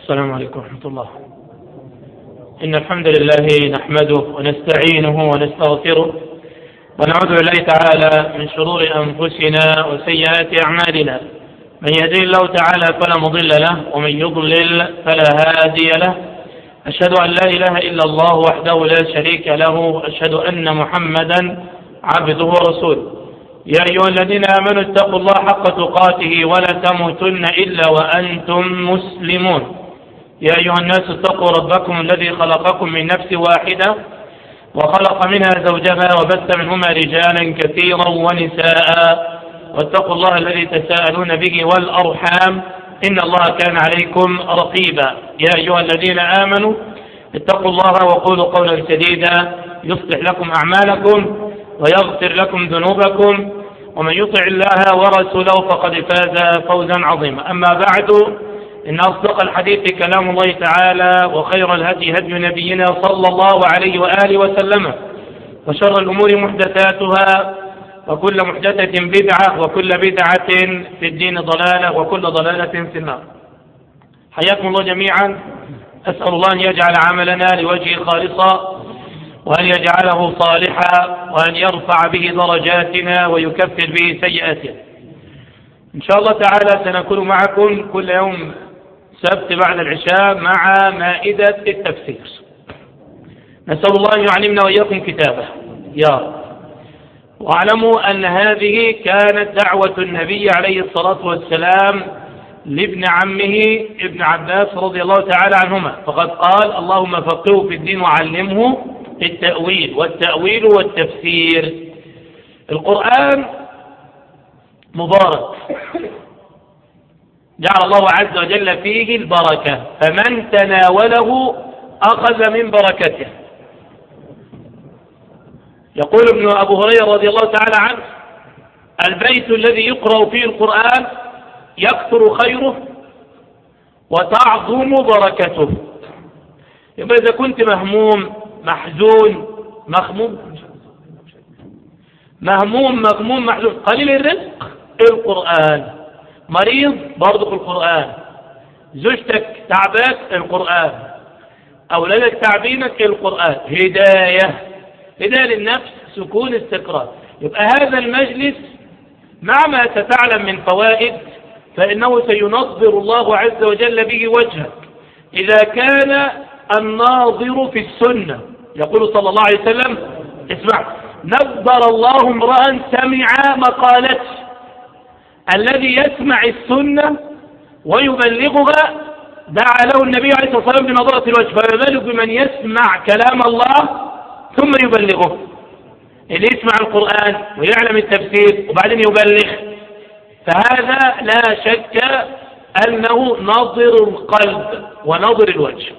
السلام عليكم ورحمة الله إن الحمد لله نحمده ونستعينه ونستغفره ونعوذ بالله تعالى من شرور أنفسنا وسيئات أعمالنا من يهدي الله تعالى فلا مضل له ومن يضلل فلا هادي له أشهد أن لا إله إلا الله وحده لا شريك له وأشهد أن محمدا عبده ورسوله يا أيها الذين آمنوا اتقوا الله حق تقاته ولا تموتن إلا وأنتم مسلمون يا أيها الناس اتقوا ربكم الذي خلقكم من نفس واحدة وخلق منها زوجها وبث منهما رجالا كثيرا ونساء واتقوا الله الذي تساءلون به والأرحام إن الله كان عليكم رقيبا يا أيها الذين آمنوا اتقوا الله وقولوا قولا سديدا يصلح لكم أعمالكم ويغفر لكم ذنوبكم ومن يطع الله ورسوله فقد فاز فوزا عظيما أما بعد إن أصدق الحديث كلام الله تعالى وخير الهدي هدي نبينا صلى الله عليه وآله وسلم وشر الأمور محدثاتها وكل محدثة بدعة وكل بدعة في الدين ضلالة وكل ضلالة في النار حياكم الله جميعا أسأل الله أن يجعل عملنا لوجهه خالصا وأن يجعله صالحا وأن يرفع به درجاتنا ويكفر به سيئاتنا إن شاء الله تعالى سنكون معكم كل يوم سبت بعد العشاء مع مائدة التفسير نسأل الله أن يعلمنا وإياكم كتابه يا رب واعلموا أن هذه كانت دعوة النبي عليه الصلاة والسلام لابن عمه ابن عباس رضي الله تعالى عنهما فقد قال اللهم فقهه في الدين وعلمه التأويل والتأويل والتفسير القرآن مبارك جعل الله عز وجل فيه البركة فمن تناوله أخذ من بركته يقول ابن أبو هريرة رضي الله تعالى عنه البيت الذي يقرأ فيه القرآن يكثر خيره وتعظم بركته يبقى إذا كنت مهموم محزون مخموم مهموم مغموم محزون قليل الرزق القرآن مريض برضه القرآن زوجتك تعباك القرآن أولادك تعبينك القرآن هداية هداية للنفس سكون استقرار يبقى هذا المجلس مع ما ستعلم من فوائد فإنه سينظر الله عز وجل به وجهك إذا كان الناظر في السنة يقول صلى الله عليه وسلم اسمع نظر الله امرأ سمع مقالته الذي يسمع السنة ويبلغها دعا له النبي عليه الصلاة والسلام بنظرة الوجه فما بالك بمن يسمع كلام الله ثم يبلغه اللي يسمع القرآن ويعلم التفسير وبعدين يبلغ فهذا لا شك أنه نظر القلب ونظر الوجه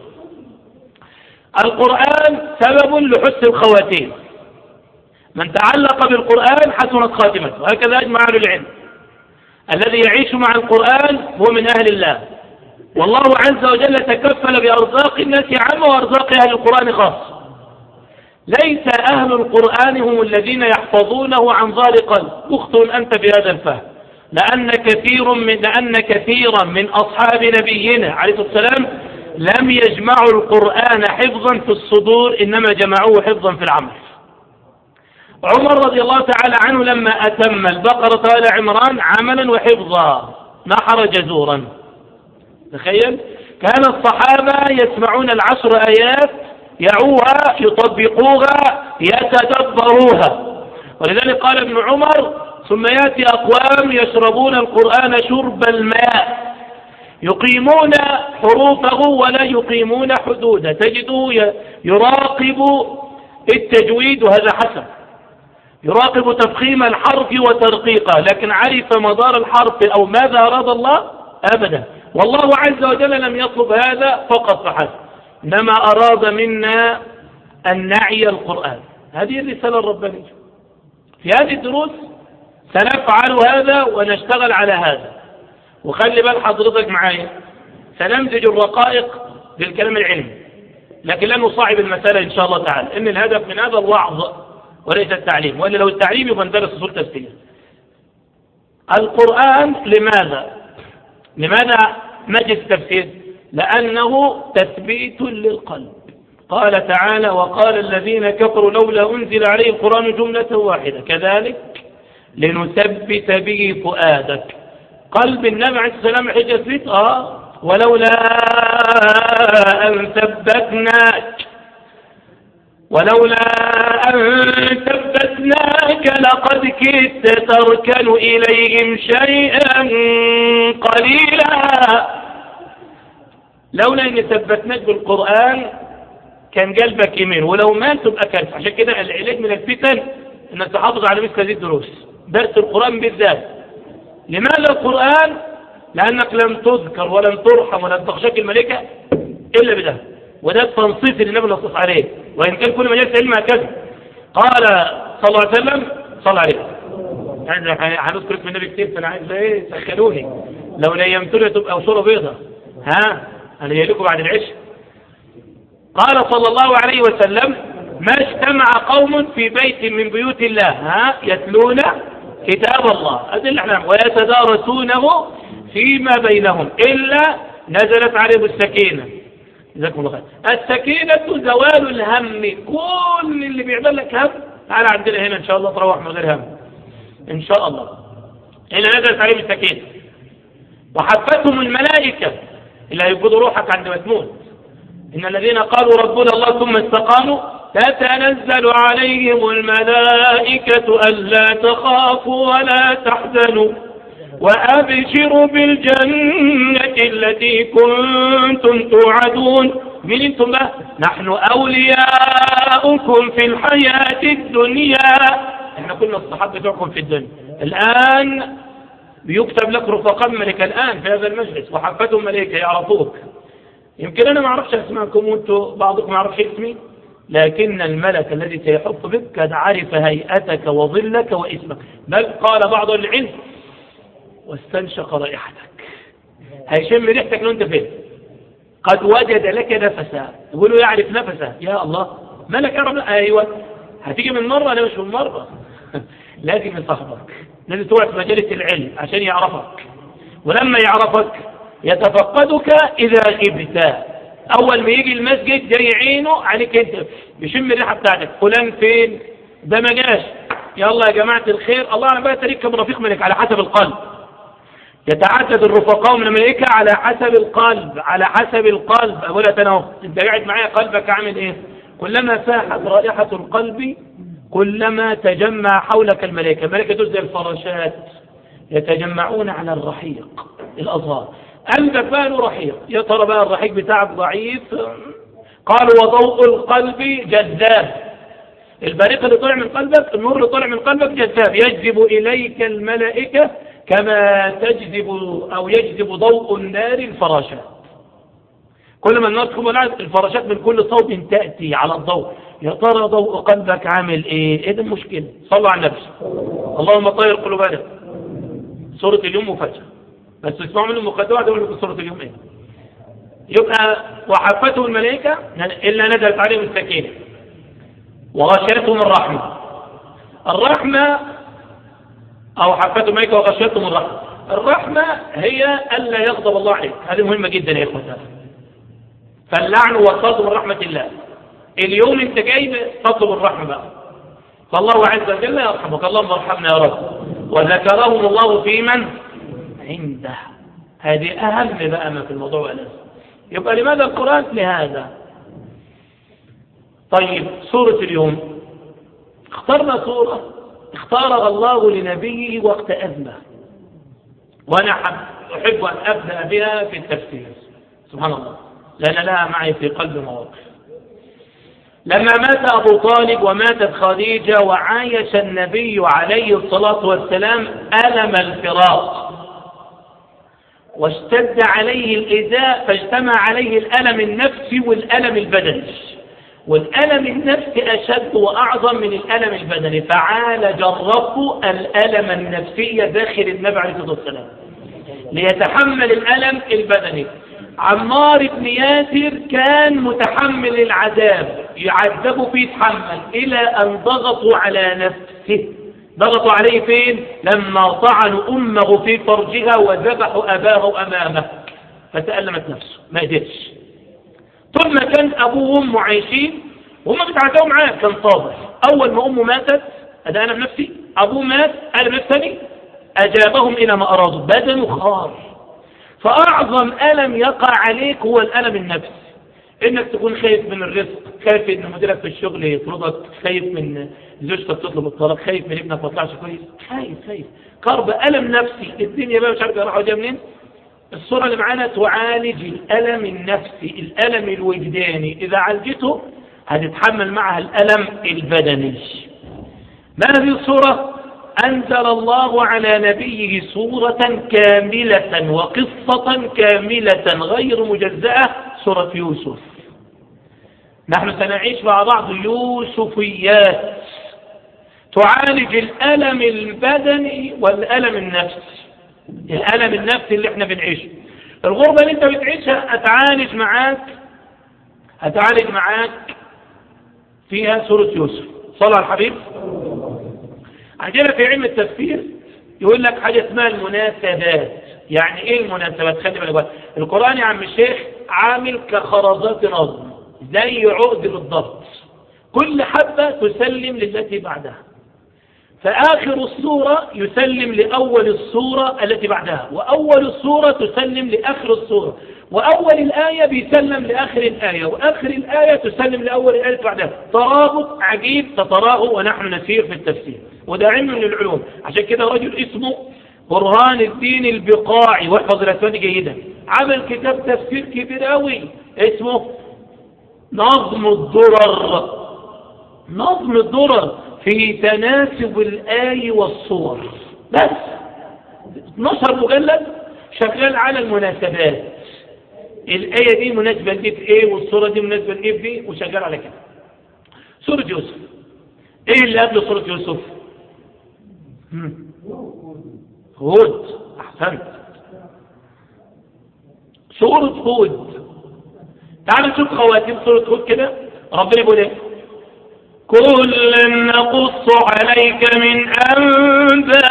القرآن سبب لحسن الخواتيم من تعلق بالقرآن حسنت خاتمته هكذا أجمع أهل العلم الذي يعيش مع القرآن هو من أهل الله والله عز وجل تكفل بأرزاق الناس عامة وأرزاق أهل القرآن خاصة ليس أهل القرآن هم الذين يحفظونه عن ظهر قلب أخطئ أنت بهذا الفهم لأن كثير من لأن كثيرا من أصحاب نبينا عليه الصلاة والسلام لم يجمعوا القرآن حفظا في الصدور إنما جمعوه حفظا في العمل عمر رضي الله تعالى عنه لما أتم البقرة وآل عمران عملا وحفظا نحر جزورا تخيل كان الصحابة يسمعون العشر آيات يعوها يطبقوها يتدبروها ولذلك قال ابن عمر ثم يأتي أقوام يشربون القرآن شرب الماء يقيمون حروفه ولا يقيمون حدوده تجده يراقب التجويد وهذا حسن يراقب تفخيم الحرف وترقيقه لكن عرف مدار الحرف أو ماذا أراد الله أبدا والله عز وجل لم يطلب هذا فقط فحسب إنما أراد منا أن نعي القرآن هذه الرسالة الربانية في هذه الدروس سنفعل هذا ونشتغل على هذا وخلي بال حضرتك معايا سنمزج الرقائق بالكلام العلمي لكن لا نصعب المسألة إن شاء الله تعالى إن الهدف من هذا الوعظ وليس التعليم وإلا لو التعليم يبقى ندرس أصول تفسير القرآن لماذا؟ لماذا مجلس التفسير؟ لأنه تثبيت للقلب قال تعالى وقال الذين كفروا لولا أنزل عليه القرآن جملة واحدة كذلك لنثبت به فؤادك قلب النبي عليه السلام حجة تثبيت آه ولولا أن ثبتناك ولولا أن ثبتناك لقد كدت تركن إليهم شيئا قليلا لولا أن ثبتناك بالقرآن كان قلبك يمين ولو ما تبقى كلف عشان كده العلاج من الفتن انك تحافظ على مثل هذه الدروس درس القرآن بالذات لماذا القرآن لأنك لم تذكر ولم ترحم ولم تخشاك الملائكة إلا بده وده التنصيص اللي النبي نصص عليه وإن كان كل مجالس علم هكذا قال صلى الله عليه وسلم صلى عليه يعني هنذكر اسم النبي كتير فانا عايز ايه سخنوني لو نيمتوني تبقى صوره بيضة ها انا جاي لكم بعد العشاء قال صلى الله عليه وسلم ما اجتمع قوم في بيت من بيوت الله ها يتلون كتاب الله هذه الاحلام ويتدارسونه فيما بينهم الا نزلت عليهم السكينه جزاكم الله خير السكينه زوال الهم كل اللي بيعمل لك هم تعال عندنا هنا ان شاء الله تروح من غير هم ان شاء الله الا نزلت عليهم السكينه وحفتهم الملائكه اللي هيقبضوا روحك عند ما تموت إن الذين قالوا ربنا الله ثم استقاموا تتنزل عليهم الملائكة ألا تخافوا ولا تحزنوا وأبشروا بالجنة التي كنتم توعدون من انتم بقى نحن أولياؤكم في الحياة الدنيا احنا كنا الصحابة بتوعكم في الدنيا الآن بيكتب لك رفقاء ملك الآن في هذا المجلس وحفتهم ملائكة يعرفوك يمكن أنا ما أعرفش أسماءكم وأنتم بعضكم يعرف اسمي لكن الملك الذي سيحط بك قد عرف هيئتك وظلك واسمك بل قال بعض العلم واستنشق رائحتك هيشم ريحتك لو انت فين قد وجد لك نفسا يقولوا يعرف نفسه يا الله ملك يعرف ايوه هتيجي من مره انا مش من مره لازم يصاحبك لازم تقعد في مجالس العلم عشان يعرفك ولما يعرفك يتفقدك إذا غبت أول ما يجي المسجد جاي عينه عليك أنت بيشم الريحة بتاعتك فلان فين ده ما جاش يلا يا جماعة الخير الله أنا بقى تركب رفيق منك على حسب القلب يتعدد الرفقاء من الملائكة على حسب القلب على حسب القلب أقول لك أنا أنت قاعد معايا قلبك عامل إيه كلما فاحت رائحة القلب كلما تجمع حولك الملائكة الملائكة دول زي الفراشات يتجمعون على الرحيق الأزهار قلبك بقى له رحيق يا ترى بقى الرحيق بتاعك ضعيف قالوا وضوء القلب جذاب البريق اللي طلع من قلبك النور اللي طلع من قلبك جذاب يجذب إليك الملائكة كما تجذب أو يجذب ضوء النار الفراشات كل ما النار تكون الفراشات من كل صوب تأتي على الضوء يا ترى ضوء قلبك عامل ايه ايه ده المشكلة صلوا على النبي اللهم طير قلوبنا سورة اليوم مفاجأة بس اسمعوا منه مقدمة تقول لكم سورة اليوم ايه يبقى وحفته الملائكة إلا نزلت عليهم السكينة وغشيتهم الرحمة الرحمة أو حفته الملائكة وغشيتهم الرحمة الرحمة هي ألا يغضب الله عليك هذه مهمة جدا يا إخوة فاللعن والصد من رحمة الله اليوم أنت جاي تطلب الرحمة بقى فالله عز وجل يرحمك اللهم ارحمنا يا رب وذكرهم الله في من عنده هذه أهم بقى ما في الموضوع والأسف يبقى لماذا القرآن لهذا طيب سورة اليوم اخترنا سورة اختارها الله لنبيه وقت أزمة وأنا أحب أن أبدأ بها في التفسير سبحان الله لأن لها معي في قلب مواقف لما مات أبو طالب وماتت خديجة وعايش النبي عليه الصلاة والسلام ألم الفراق واشتد عليه الإيذاء فاجتمع عليه الألم النفسي والألم البدني والألم النفسي أشد وأعظم من الألم البدني فعالج الرب الألم النفسي داخل النبي عليه الصلاة والسلام ليتحمل الألم البدني عمار بن ياسر كان متحمل العذاب يعذبوا فيه يتحمل إلى أن ضغطوا على نفسه ضغطوا عليه فين لما طعنوا أمه في فرجها وذبحوا أباه أمامه فتألمت نفسه ما قدرش طول ما كان أبوه وأمه عايشين وهم بيتعاتوا معاه كان صابر أول ما أمه ماتت أده أنا بنفسي أبوه مات أنا بنفسي أجابهم إلى ما أرادوا بدنه خار فأعظم ألم يقع عليك هو الألم النفسي انك تكون خايف من الرزق خايف ان مديرك في الشغل يطردك خايف من زوجتك تطلب الطلاق خايف من ابنك ما يطلعش كويس خايف خايف كرب الم نفسي الدنيا بقى مش عارف راح وجايه منين الصوره اللي معانا تعالج الالم النفسي الالم الوجداني اذا عالجته هتتحمل معها الالم البدني ما هذه الصوره أنزل الله على نبيه سورة كاملة وقصة كاملة غير مجزأة سورة يوسف نحن سنعيش مع بعض يوسفيات تعالج الألم البدني والألم النفسي الألم النفسي اللي احنا بنعيشه الغربة اللي انت بتعيشها هتعالج معاك هتعالج معاك فيها سورة يوسف صلى على الحبيب عندنا في علم التفسير يقول لك حاجة اسمها المناسبات يعني ايه المناسبات خلي بالك القرآن يا عم الشيخ عامل كخرزات نظم زي عقد بالضبط كل حبة تسلم للتي بعدها فآخر السورة يسلم لأول السورة التي بعدها وأول السورة تسلم لآخر السورة وأول الآية بيسلم لآخر الآية وآخر الآية تسلم لأول الآية بعدها ترابط عجيب تتراه ونحن نسير في التفسير وده علم من العلوم عشان كده رجل اسمه برهان الدين البقاعي واحفظ الأسماء جيدا عمل كتاب تفسير كبير قوي اسمه نظم الدرر نظم الدرر في تناسب الآي والصور بس 12 مجلد شغال على المناسبات الآية دي مناسبة دي في إيه والصورة دي مناسبة لإيه في دي وشغال على كده سورة يوسف إيه اللي قبل سورة يوسف هود أحسنت سورة هود تعال نشوف خواتيم سورة هود كده ربنا يقول ايه كل نقص عليك من أنباء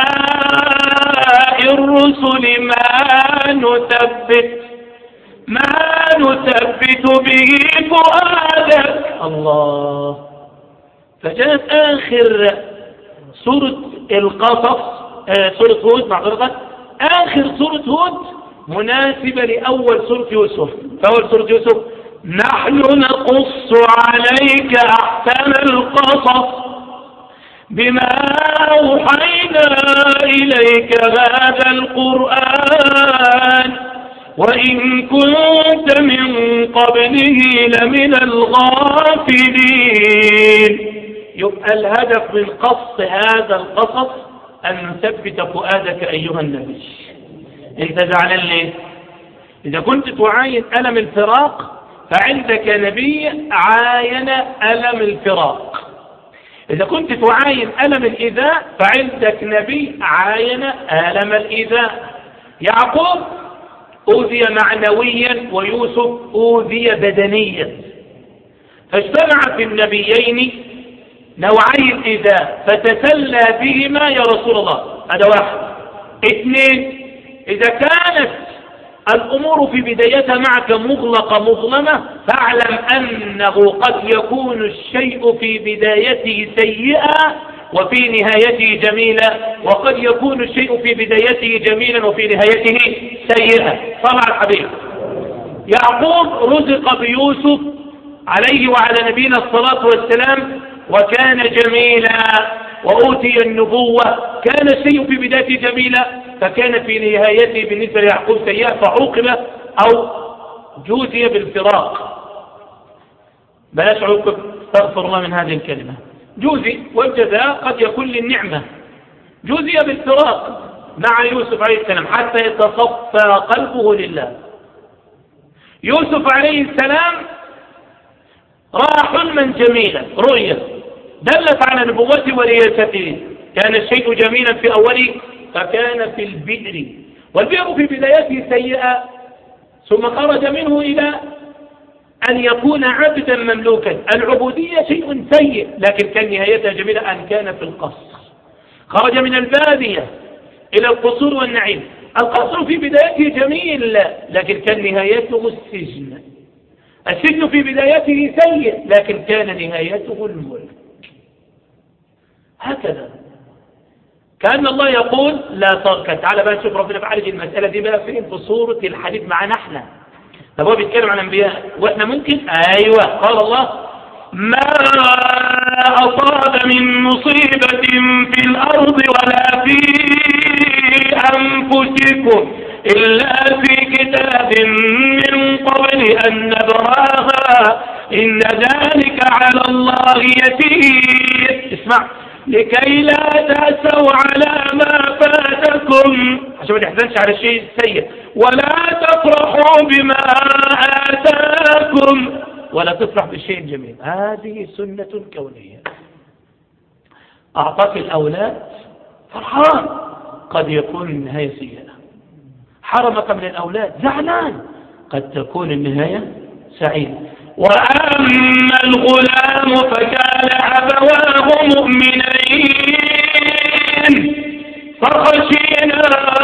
الرسل ما نثبت ما نثبت به فؤادك الله فجاءت آخر سورة القصص آه سورة هود معذرة آخر سورة هود مناسبة لأول سورة يوسف فأول سورة يوسف نحن نقص عليك أحسن القصص بما أوحينا إليك هذا القرآن وإن كنت من قبله لمن الغافلين يبقى الهدف من قص هذا القصص أن نثبت فؤادك أيها النبي أنت زعلان ليه؟ إذا كنت تعاين ألم الفراق فعندك نبي عاين ألم الفراق إذا كنت تعاين ألم الإيذاء فعندك نبي عاين ألم الإيذاء يعقوب أوذي معنويا ويوسف أوذي بدنيا فاجتمع في النبيين نوعي الإيذاء فتسلى بهما يا رسول الله هذا واحد اثنين إذا كانت الأمور في بدايتها معك مغلقة مظلمة فاعلم أنه قد يكون الشيء في بدايته سيئا وفي نهايته جميلا وقد يكون الشيء في بدايته جميلا وفي نهايته سيئا طبعا الحبيب يعقوب رزق بيوسف عليه وعلى نبينا الصلاة والسلام وكان جميلا وأوتي النبوة كان الشيء في بدايته جميلا فكان في نهايته بالنسبة ليعقوب سيئة فعوقب أو جوزي بالفراق بلاش عوقب استغفر الله من هذه الكلمة جوزي والجزاء قد يكون للنعمة جوزي بالفراق مع يوسف عليه السلام حتى يتصفى قلبه لله يوسف عليه السلام رأى حلما جميلا رؤيا دلت على نبوته ورياسته كان الشيء جميلا في أوله فكان في البئر والبئر في بدايته سيئة ثم خرج منه إلى أن يكون عبدا مملوكا العبودية شيء سيء لكن كان نهايتها جميلة أن كان في القصر خرج من البادية إلى القصور والنعيم القصر في بدايته جميل لكن كان نهايته السجن السجن في بدايته سيء لكن كان نهايته الملك هكذا كأن الله يقول لا تركن تعال بقى نشوف ربنا بعالج المسألة دي بقى فين في صورة الحديث معنا احنا طب هو بيتكلم عن الأنبياء واحنا ممكن أيوة قال الله ما أصاب من مصيبة في الأرض ولا في أنفسكم إلا في كتاب من قبل أن نبراها إن ذلك على الله يسير اسمع لكي لا تأسوا على ما فاتكم عشان ما تحزنش على الشيء السيء ولا تفرحوا بما آتاكم ولا تفرح بالشيء الجميل هذه سنة كونية أعطاك الأولاد فرحان قد يكون النهاية سيئة حرمك من الأولاد زعلان قد تكون النهاية سعيدة وأما الغلام فكان أبواه مؤمنين فخشينا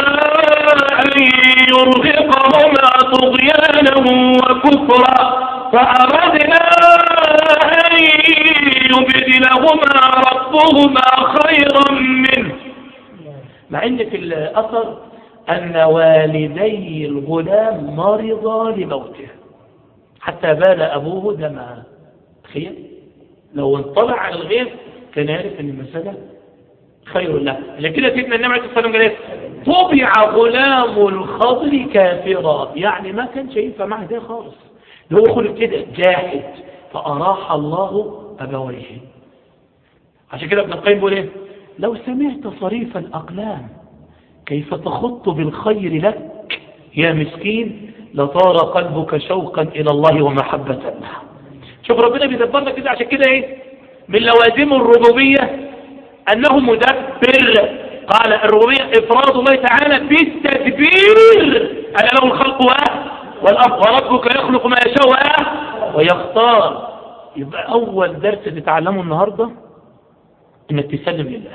أن يرهقهما طغيانا وكفرا فأردنا أن يبدلهما ربهما خيرا منه مع ان في الأثر أن والدي الغلام مرضا لموته حتى بال أبوه دما تخيل لو انطلع على الغير كان يعرف أن المسألة خير له عشان كده سيدنا النبي عليه الصلاة والسلام قال ايه طبع غلام الخضر كافرا يعني ما كان ينفع معه ده خالص ده هو خلق كده جاحد فأراح الله أبويه عشان كده ابن القيم بيقول ايه لو سمعت صريف الأقلام كيف تخط بالخير لك يا مسكين لطار قلبك شوقا إلى الله ومحبة له شوف ربنا بيدبر لك كده عشان كده ايه من لوازم الربوبية أنه مدبر قال الربوبية إفراد الله تعالى بالتدبير أنا له الخلق والأمر وربك يخلق ما يشاء ويختار يبقى أول درس تتعلمه النهاردة إنك تسلم لله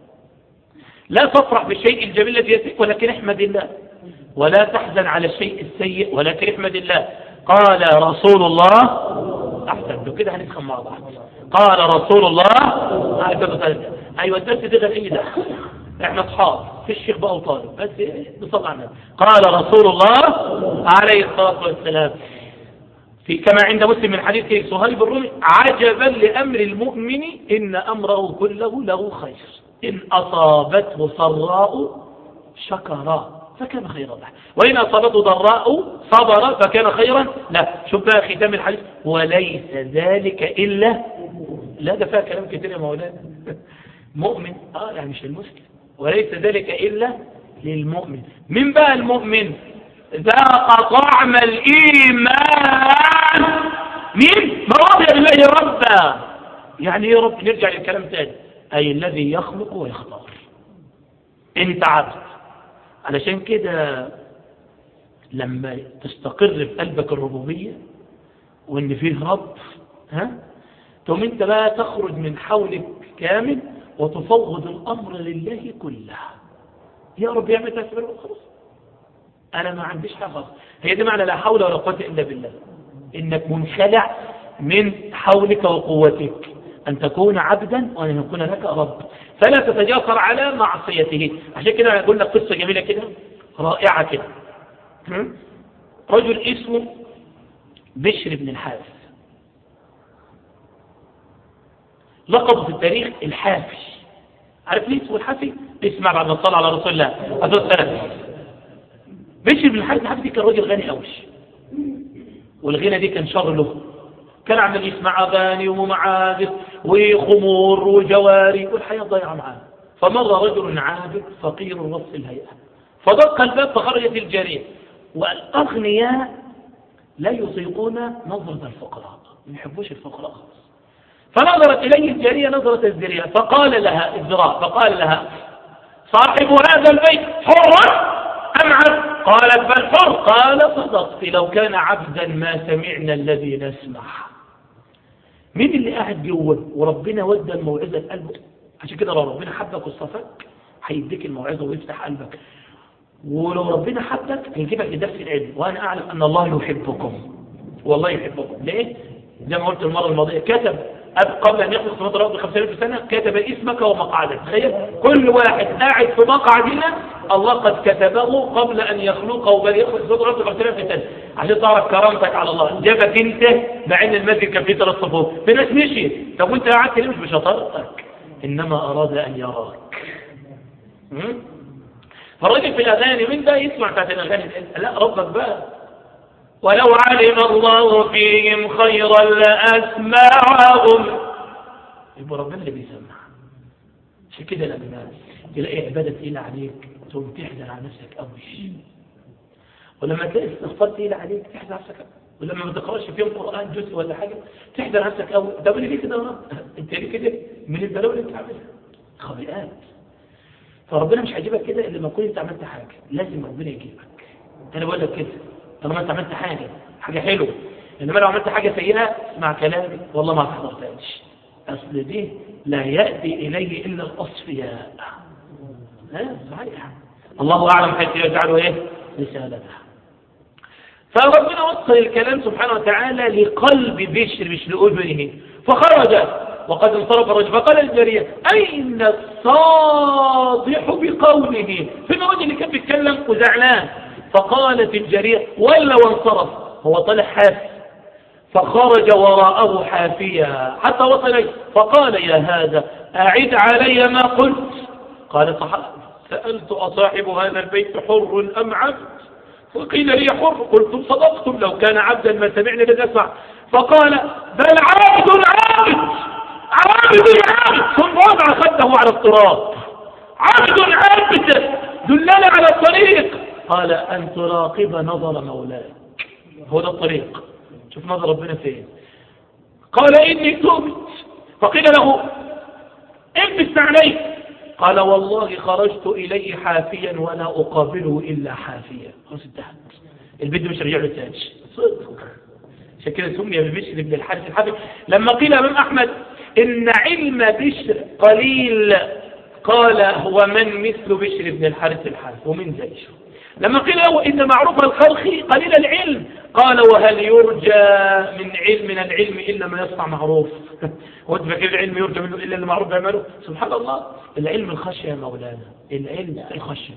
لا تفرح بالشيء الجميل الذي يأتيك ولكن احمد الله ولا تحزن على الشيء السيء ولكن احمد الله قال رسول الله أحسن كده هنفهم مع بعض قال رسول الله أيوة الدرس ده غير أي ده احنا اصحاب في الشيخ بقى وطالب بس نصلي على النبي قال رسول الله عليه الصلاة والسلام في كما عند مسلم من حديث صهيب الرومي عجبا لأمر المؤمن إن أمره كله له خير إن أصابته سراء شكر فكان خيرا له وإن أصابته ضراء صبر فكان خيرا له شوف بقى ختام الحديث وليس ذلك إلا لا ده فيها كلام كتير يا مولانا مؤمن اه يعني مش المسلم وليس ذلك إلا للمؤمن من بقى المؤمن ذاق طعم الإيمان مين ما رضي بالله ربا يعني يا رب نرجع للكلام تاني أي الذي يخلق ويختار انت عبد علشان كده لما تستقر في قلبك الربوبية وان فيه رب ها ثم انت بقى تخرج من حولك كامل وتفوض الامر لله كله يا رب يعمل تسبيح خلاص انا ما عنديش حاجه خالص هي دي معنى لا حول ولا قوه الا بالله انك منخلع من حولك وقوتك ان تكون عبدا وان يكون لك رب فلا تتجاسر على معصيته عشان كده اقول لك قصه جميله كده رائعه كده رجل اسمه بشر بن الحارث لقبه في التاريخ الحافي عارف ليه اسمه الحافي اسمع بعد ما صلى على رسول الله عليه السلام بشر بن الحارث الحافي كان راجل غني قوي والغنى دي كان شغله كان عمال يسمع اغاني ومعازف وخمور وجواري والحياه ضايعه معاه فمر رجل عابد فقير وصف الهيئه فدق الباب فخرجت الجاريه والاغنياء لا يطيقون نظره الفقراء ما يحبوش الفقراء خالص فنظرت إليه الجارية نظرة الزرية فقال لها الزراء فقال لها صاحب هذا البيت حر أم عبد قالت بل حر قال صدقت لو كان عبدا ما سمعنا الذي نسمع مين اللي قاعد جوه وربنا ودى الموعظة لقلبه عشان كده لو ربنا حبك واصطفاك هيديك الموعظة ويفتح قلبك ولو ربنا حبك هيجيبك لدرس العلم وأنا أعلم أن الله يحبكم والله يحبكم ليه؟ زي ما قلت المرة الماضية كتب قبل أن يخلص من الأرض بخمسين سنة كتب اسمك ومقعدك تخيل كل واحد قاعد في مقعد هنا الله قد كتبه قبل أن يخلقه بل يخلص من الأرض بخمسين سنة عشان تعرف كرامتك على الله جابك أنت مع أن المسجد كان فيه ثلاث صفوف في ناس مشي طب وأنت قعدت ليه مش بشطارتك إنما أراد أن يراك فالراجل في الأغاني من ده يسمع بتاعت الأغاني لا ربك بقى ولو علم الله فيهم خيرا لأسمعهم يبقى ربنا اللي بيسمع عشان كده لما تلاقي عبادة تقيلة عليك تقوم تحزن على نفسك قوي ولما تلاقي استغفار تقيلة عليك تحزن على نفسك ولما ما تقراش فيهم قرآن جزء ولا حاجة تحزن على نفسك قوي ده ليه كده يا رب انت ليه كده من البلاوي اللي انت عاملها خبيئات فربنا مش هيجيبك كده الا لما تكون انت عملت حاجة لازم ربنا يجيبك انا بقول لك كده طالما انت عملت حاجة حاجة حلوة انما لو عملت حاجة سيئة اسمع كلامي والله ما هتحضرتهاش اصل دي لا يأتي اليه الا الاصفياء ها صحيح الله اعلم حيث يجعله ايه رسالته فربنا وصل الكلام سبحانه وتعالى لقلب بشر مش لأذنه فخرج وقد انصرف الرجل فقال الجارية أين الصادح بقوله فين الرجل اللي كان بيتكلم وزعلان فقالت الجارية ولا وانصرف هو طلع حافي فخرج وراءه حافيا حتى وصل إليه فقال يا هذا أعد علي ما قلت قال سألت أصاحب هذا البيت حر أم عبد وقيل لي حر قلتم صدقتم لو كان عبدا ما سمعنا لن أسمع فقال بل عبد عابد عابد عابد ثم وضع خده على التراب عبد عابد دلنا على الطريق قال أن تراقب نظر مولاك هو ده الطريق شوف نظر ربنا فين قال إني تبت فقيل له البس عليك قال والله خرجت إليه حافيا ولا أقابله إلا حافيا خلاص انتهت البيت مش رجع له تاني صدق عشان كده سمي ببشر بن الحارث الحافي لما قيل أمام أحمد إن علم بشر قليل قال هو من مثل بشر بن الحارث الحارث ومن زيشه لما قيل له إن معروف الخلق قليل العلم قال وهل يرجى من علم من العلم إلا ما يصنع معروف هو انت فاكر العلم يرجى منه إلا اللي معروف بيعمله سبحان الله العلم الخشية يا مولانا العلم الخشية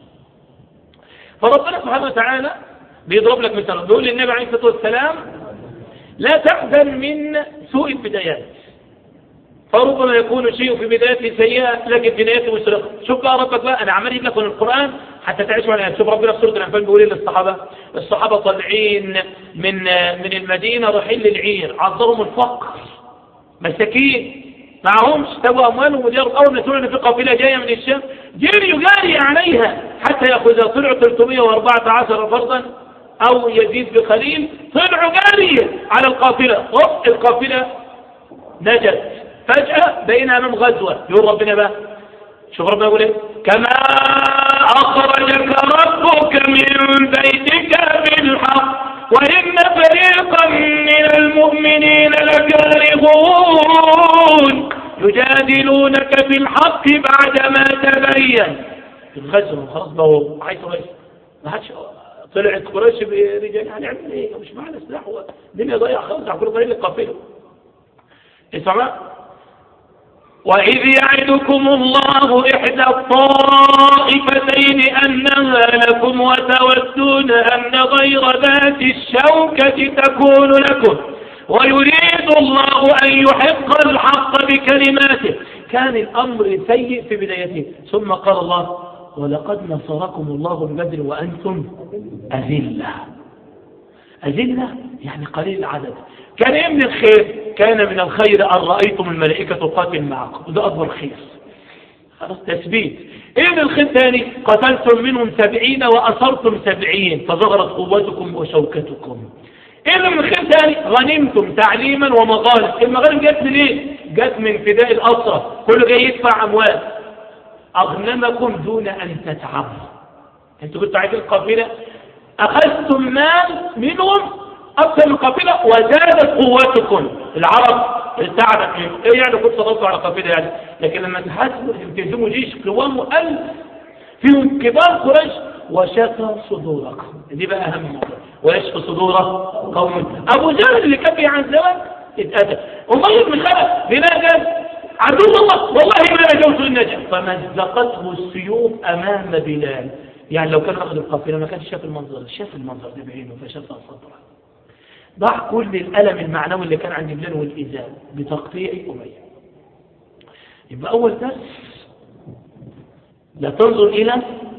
فربنا سبحانه وتعالى بيضرب لك مثلا بيقول للنبي عليه الصلاة والسلام لا تحزن من سوء البدايات فربما يكون شيء في بدايته سيئة لكن في نهايته مشرقة شوف بقى ربك بقى أنا عمال لك من القرآن حتى تعيش معنا شوف ربنا في سورة الأنفال بيقول ايه للصحابة الصحابة طالعين من من المدينة رايحين للعير عذرهم الفقر مساكين معهمش تبوا أموالهم وديارهم أول ما سمعوا إن في قافلة جاية من الشام جريوا جاري عليها حتى يأخذها طلعوا 314 فرضا أو يزيد بقليل طلعوا جارية على القافلة القافلة نجت فجأة بقينا أمام غزوة يقول ربنا بقى شوف ربنا يقول ايه كما أخرجك ربك من بيتك بالحق وإن فريقا من المؤمنين لكارهون يجادلونك في الحق بعدما تبين الغزو خلاص بقى عايز رئيس ما حدش طلعت قريش برجال هنعمل ايه مش معنا سلاح الدنيا ضايعه خالص على كل طريق القافله اسمع وإذ يعدكم الله إحدى الطائفتين أنها لكم وتودون أن غير ذات الشوكة تكون لكم ويريد الله أن يحق الحق بكلماته كان الأمر سيء في بدايته ثم قال الله ولقد نصركم الله ببدر وأنتم أذلة أذلة يعني قليل العدد كان ايه من الخير كان من الخير أن رأيتم الملائكة تقاتل معكم وده أكبر خير خلاص تثبيت ايه من الخير تاني قتلتم منهم سبعين وأصرتم سبعين فظهرت قوتكم وشوكتكم ايه من الخير تاني غنمتم تعليما ومغالب المغالب جت من ايه جت من فداء الأسرة كله جاي يدفع أموال أغنمكم دون أن تتعبوا انتوا كنتوا عايزين قافلة أخذتم مال منهم أكثر من قافلة وزادت قوتكم العرب ارتعبت ايه يعني كنت صدقوا على قافلة يعني لكن لما تحاسبوا تهزموا جيش قوامه ألف فيهم كبار قريش وشفى صدوركم دي بقى أهم موضوع ويشفى صدور قوم أبو جهل اللي كان عن زواج اتأتى أمية بن خلف لماذا؟ عدو الله والله ما نجوت النجاة فمزقته السيوف أمام بلال يعني لو كان أخذ القافلة ما كانش شاف المنظر شاف المنظر ده بعينه فشفى صدره ضع كل الألم المعنوي اللي كان عند بلال والإزال بتقطيع أمية يبقى أول درس لا تنظر إلى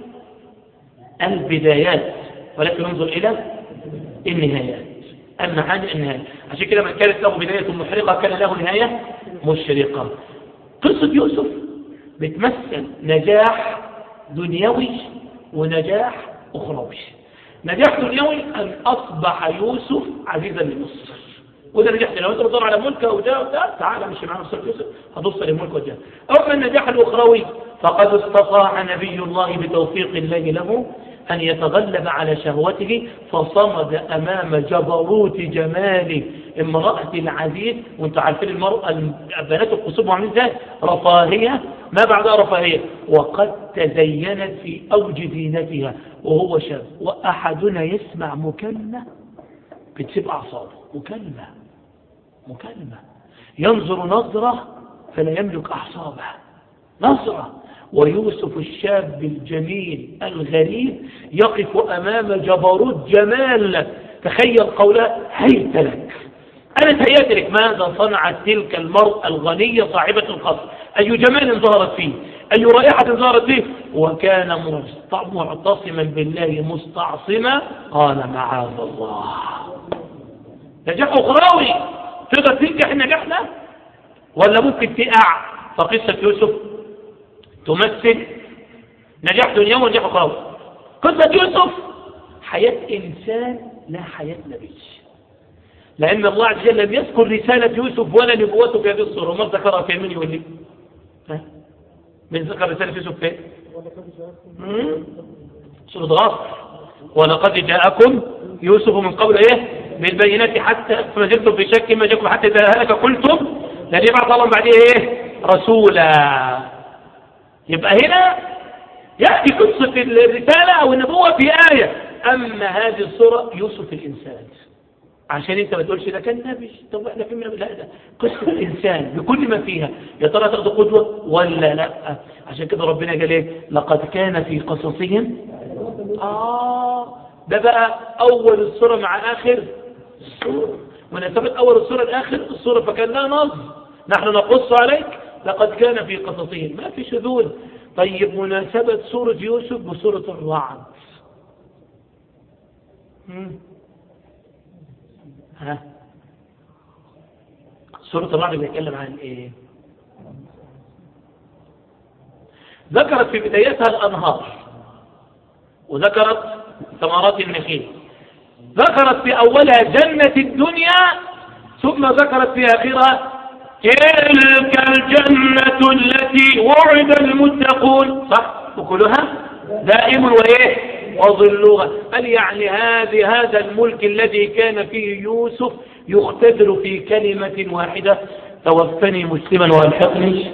البدايات ولكن انظر إلى النهايات أهم حاجة النهاية عشان كده من كانت له بداية محرقة كان له نهاية مشرقة قصة يوسف بتمثل نجاح دنيوي ونجاح أخروي نجاح دنيوي أن أصبح يوسف عزيزا لمصر وده نجاح لو انت بتدور على ملك او ده وده تعالى مش معانا في يوسف هتوصل للملك والجاه اما النجاح الاخروي فقد استطاع نبي الله بتوفيق الله له أن يتغلب على شهوته فصمد أمام جبروت جمال امرأة العزيز وانتم عارفين المرأة البنات القصب عاملين ازاي رفاهية ما بعدها رفاهية وقد تزينت في أوج زينتها وهو شاب وأحدنا يسمع مكالمة بتسيب أعصابه مكالمة مكالمة ينظر نظرة فلا يملك أعصابه نظرة ويوسف الشاب الجميل الغريب يقف أمام جبروت جمال تخيل قوله هيت لك أنا تهيأت لك ماذا صنعت تلك المرأة الغنية صاحبة القصر أي جمال ظهرت فيه أي رائحة ظهرت فيه وكان معتصما بالله مستعصما قال معاذ الله نجاح أخروي تقدر تنجح النجاح ده ولا ممكن تقع فقصة يوسف تمثل نجاح دنيا ونجاح أخروي قصة يوسف حياة إنسان لا حياة نبي لأن الله عز وجل لم يذكر رسالة يوسف ولا نبوته في هذه الصورة وما ذكرها في من يقول لي ها من ذكر رسالة يوسف فين سورة غاصر ولقد جاءكم يوسف من قبل ايه بالبينات حتى فما زلتم في شك ما جاءكم حتى إذا هلك قلتم لن يبعث الله بعديه ايه رسولا يبقى هنا يأتي قصة الرسالة أو النبوة في آية أما هذه الصورة يوسف الإنسان عشان انت ما تقولش ده كان نبي طب احنا في لا ده قصه الانسان بكل ما فيها يا ترى تاخذ قدوه ولا لا عشان كده ربنا قال ايه لقد كان في قصصهم اه ده بقى اول الصوره مع اخر الصوره ونثبت اول الصوره لاخر الصوره فكان لها نص نحن نقص عليك لقد كان في قصصهم ما في شذوذ طيب مناسبة سورة يوسف بسورة الرعد ها سورة الرعد بيتكلم عن ايه ذكرت في بدايتها الأنهار وذكرت ثمرات النخيل ذكرت في أولها جنة الدنيا ثم ذكرت في آخرها تلك الجنة التي وعد المتقون صح وكلها دائم وإيه وظلها قال يعني هذه هذا الملك الذي كان فيه يوسف يختبر في كلمة واحدة توفني مسلما والحقني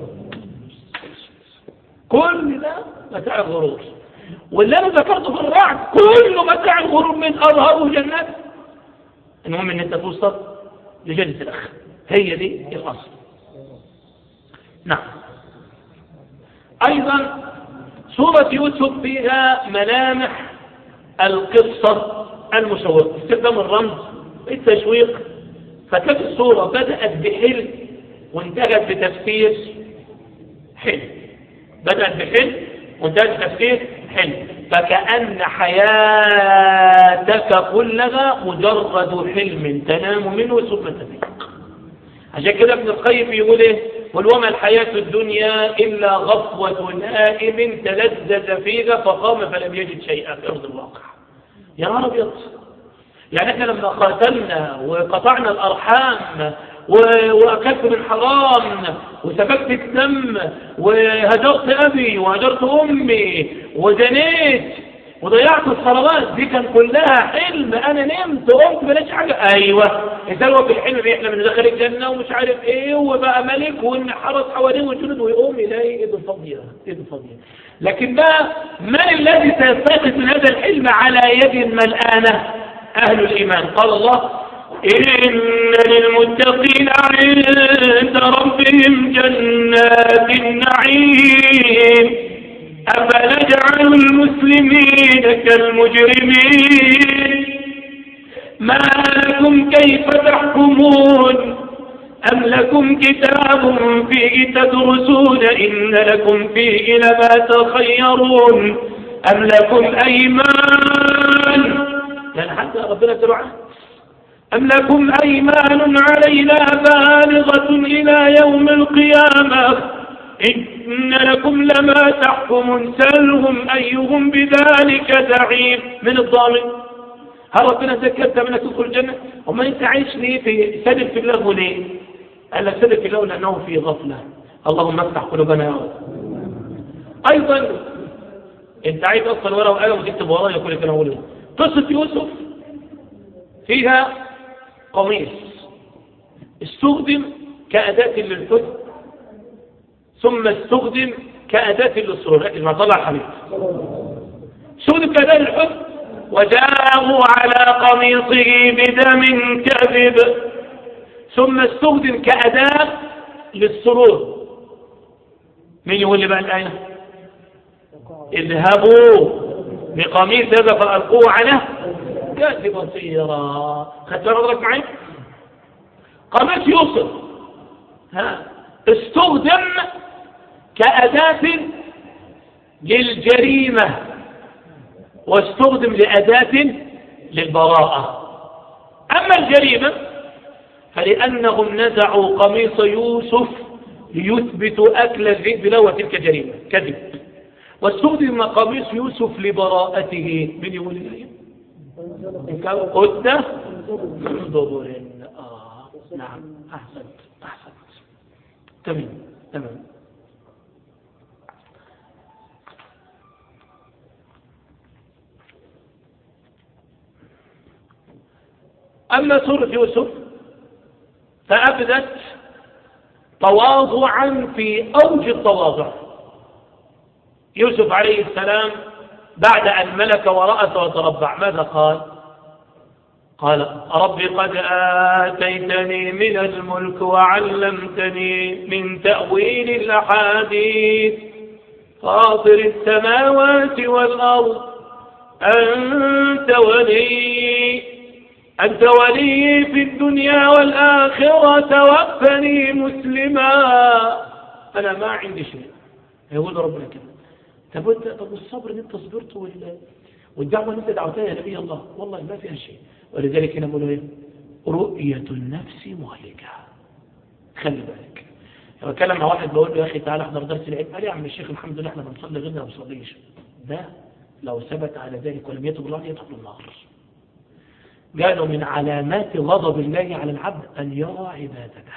كل ده متاع الغرور واللي انا ذكرته في الرعد كله متاع الغرور من اظهره جنات المهم ان انت توصل لجنة الاخ هي دي الأصل نعم أيضا سورة يوسف فيها ملامح القصة المشوقة استخدام الرمز التشويق فكانت السورة بدأت بحلم وانتهت بتفسير حلم بدأت بحلم وانتهت بتفسير حلم فكأن حياتك كلها مجرد حلم تنام منه ثم تفيق عشان كده ابن القيم يقول ايه قل وما الحياة الدنيا إلا غفوة نائم تلذذ فيها فقام فلم يجد شيئا في أرض الواقع يا نهار أبيض يعني احنا لما قاتلنا وقطعنا الأرحام وأكلت من حرام وسفكت الدم وهجرت أبي وهجرت أمي وزنيت وضيعت الصلوات دي كان كلها حلم انا نمت قمت بلاش حاجه ايوه انت هو في الحلم بيحلم انه دخل الجنه ومش عارف ايه وبقى ملك وان حرس حواليه وجنود ويقوم يلاقي ايده فاضيه ايده فاضيه لكن بقى من الذي سيستيقظ من هذا الحلم على يد ملآنه اهل الايمان قال الله إن للمتقين عند ربهم جنات النعيم أفنجعل المسلمين كالمجرمين ما لكم كيف تحكمون أم لكم كتاب فيه تدرسون إن لكم فيه لما تخيرون أم لكم أيمان يعني حتى ربنا تبعه أم لكم أيمان علينا بالغة إلى يوم القيامة إن لكم لما تحكم سلهم أيهم بذلك زعيم من الضامن هل ربنا ذكرت من تدخل الجنة وما أنت عايش ليه في سدد في الله ليه قال لك سدد في الله لأنه في غفلة اللهم افتح قلوبنا يا رب أيضا أنت عايز أصل ورقة وقلم وتكتب ورايا كل كلام أقوله قصة يوسف فيها قميص استخدم كأداة للحزن ثم استخدم كأداة للسرور ركز ما طلع حبيب استخدم كأداة للحزن وجاءوا على قميصه بدم كذب ثم استخدم كأداة للسرور مين يقول لي بقى الآية اذهبوا بقميص هذا فألقوه على كاتب بصيرا خدت نظرك معي قميص يوسف ها استخدم كأداة للجريمة واستخدم لأداة للبراءة أما الجريمة فلأنهم نزعوا قميص يوسف ليثبتوا أكل الذئب له وتلك جريمة كذب واستخدم قميص يوسف لبراءته من يقول لي إن كان قلت من ضبر آه نعم أحسنت أحسنت تمام تمام أما سورة يوسف فأبدت تواضعا في أوج التواضع يوسف عليه السلام بعد أن ملك ورأس وتربع ماذا قال قال رب قد آتيتني من الملك وعلمتني من تأويل الأحاديث فاطر السماوات والأرض أنت ولي أنت ولي في الدنيا والآخرة توفني مسلما أنا ما عندي شيء يقول ربنا كده طب وانت طب والصبر ان انت صبرت وال... والدعوه اللي انت دعوتها يا نبي الله والله ما فيها شيء ولذلك هنا بقولوا ايه رؤية النفس مهلكة خلي بالك لما اتكلم مع واحد بقول له يا اخي تعالى احضر درس العلم قال يا عم الشيخ الحمد لله احنا بنصلي غيرنا ما بنصليش ده لو ثبت على ذلك ولم يتب الله يدخل النار قالوا من علامات غضب الله على العبد أن يرى عبادته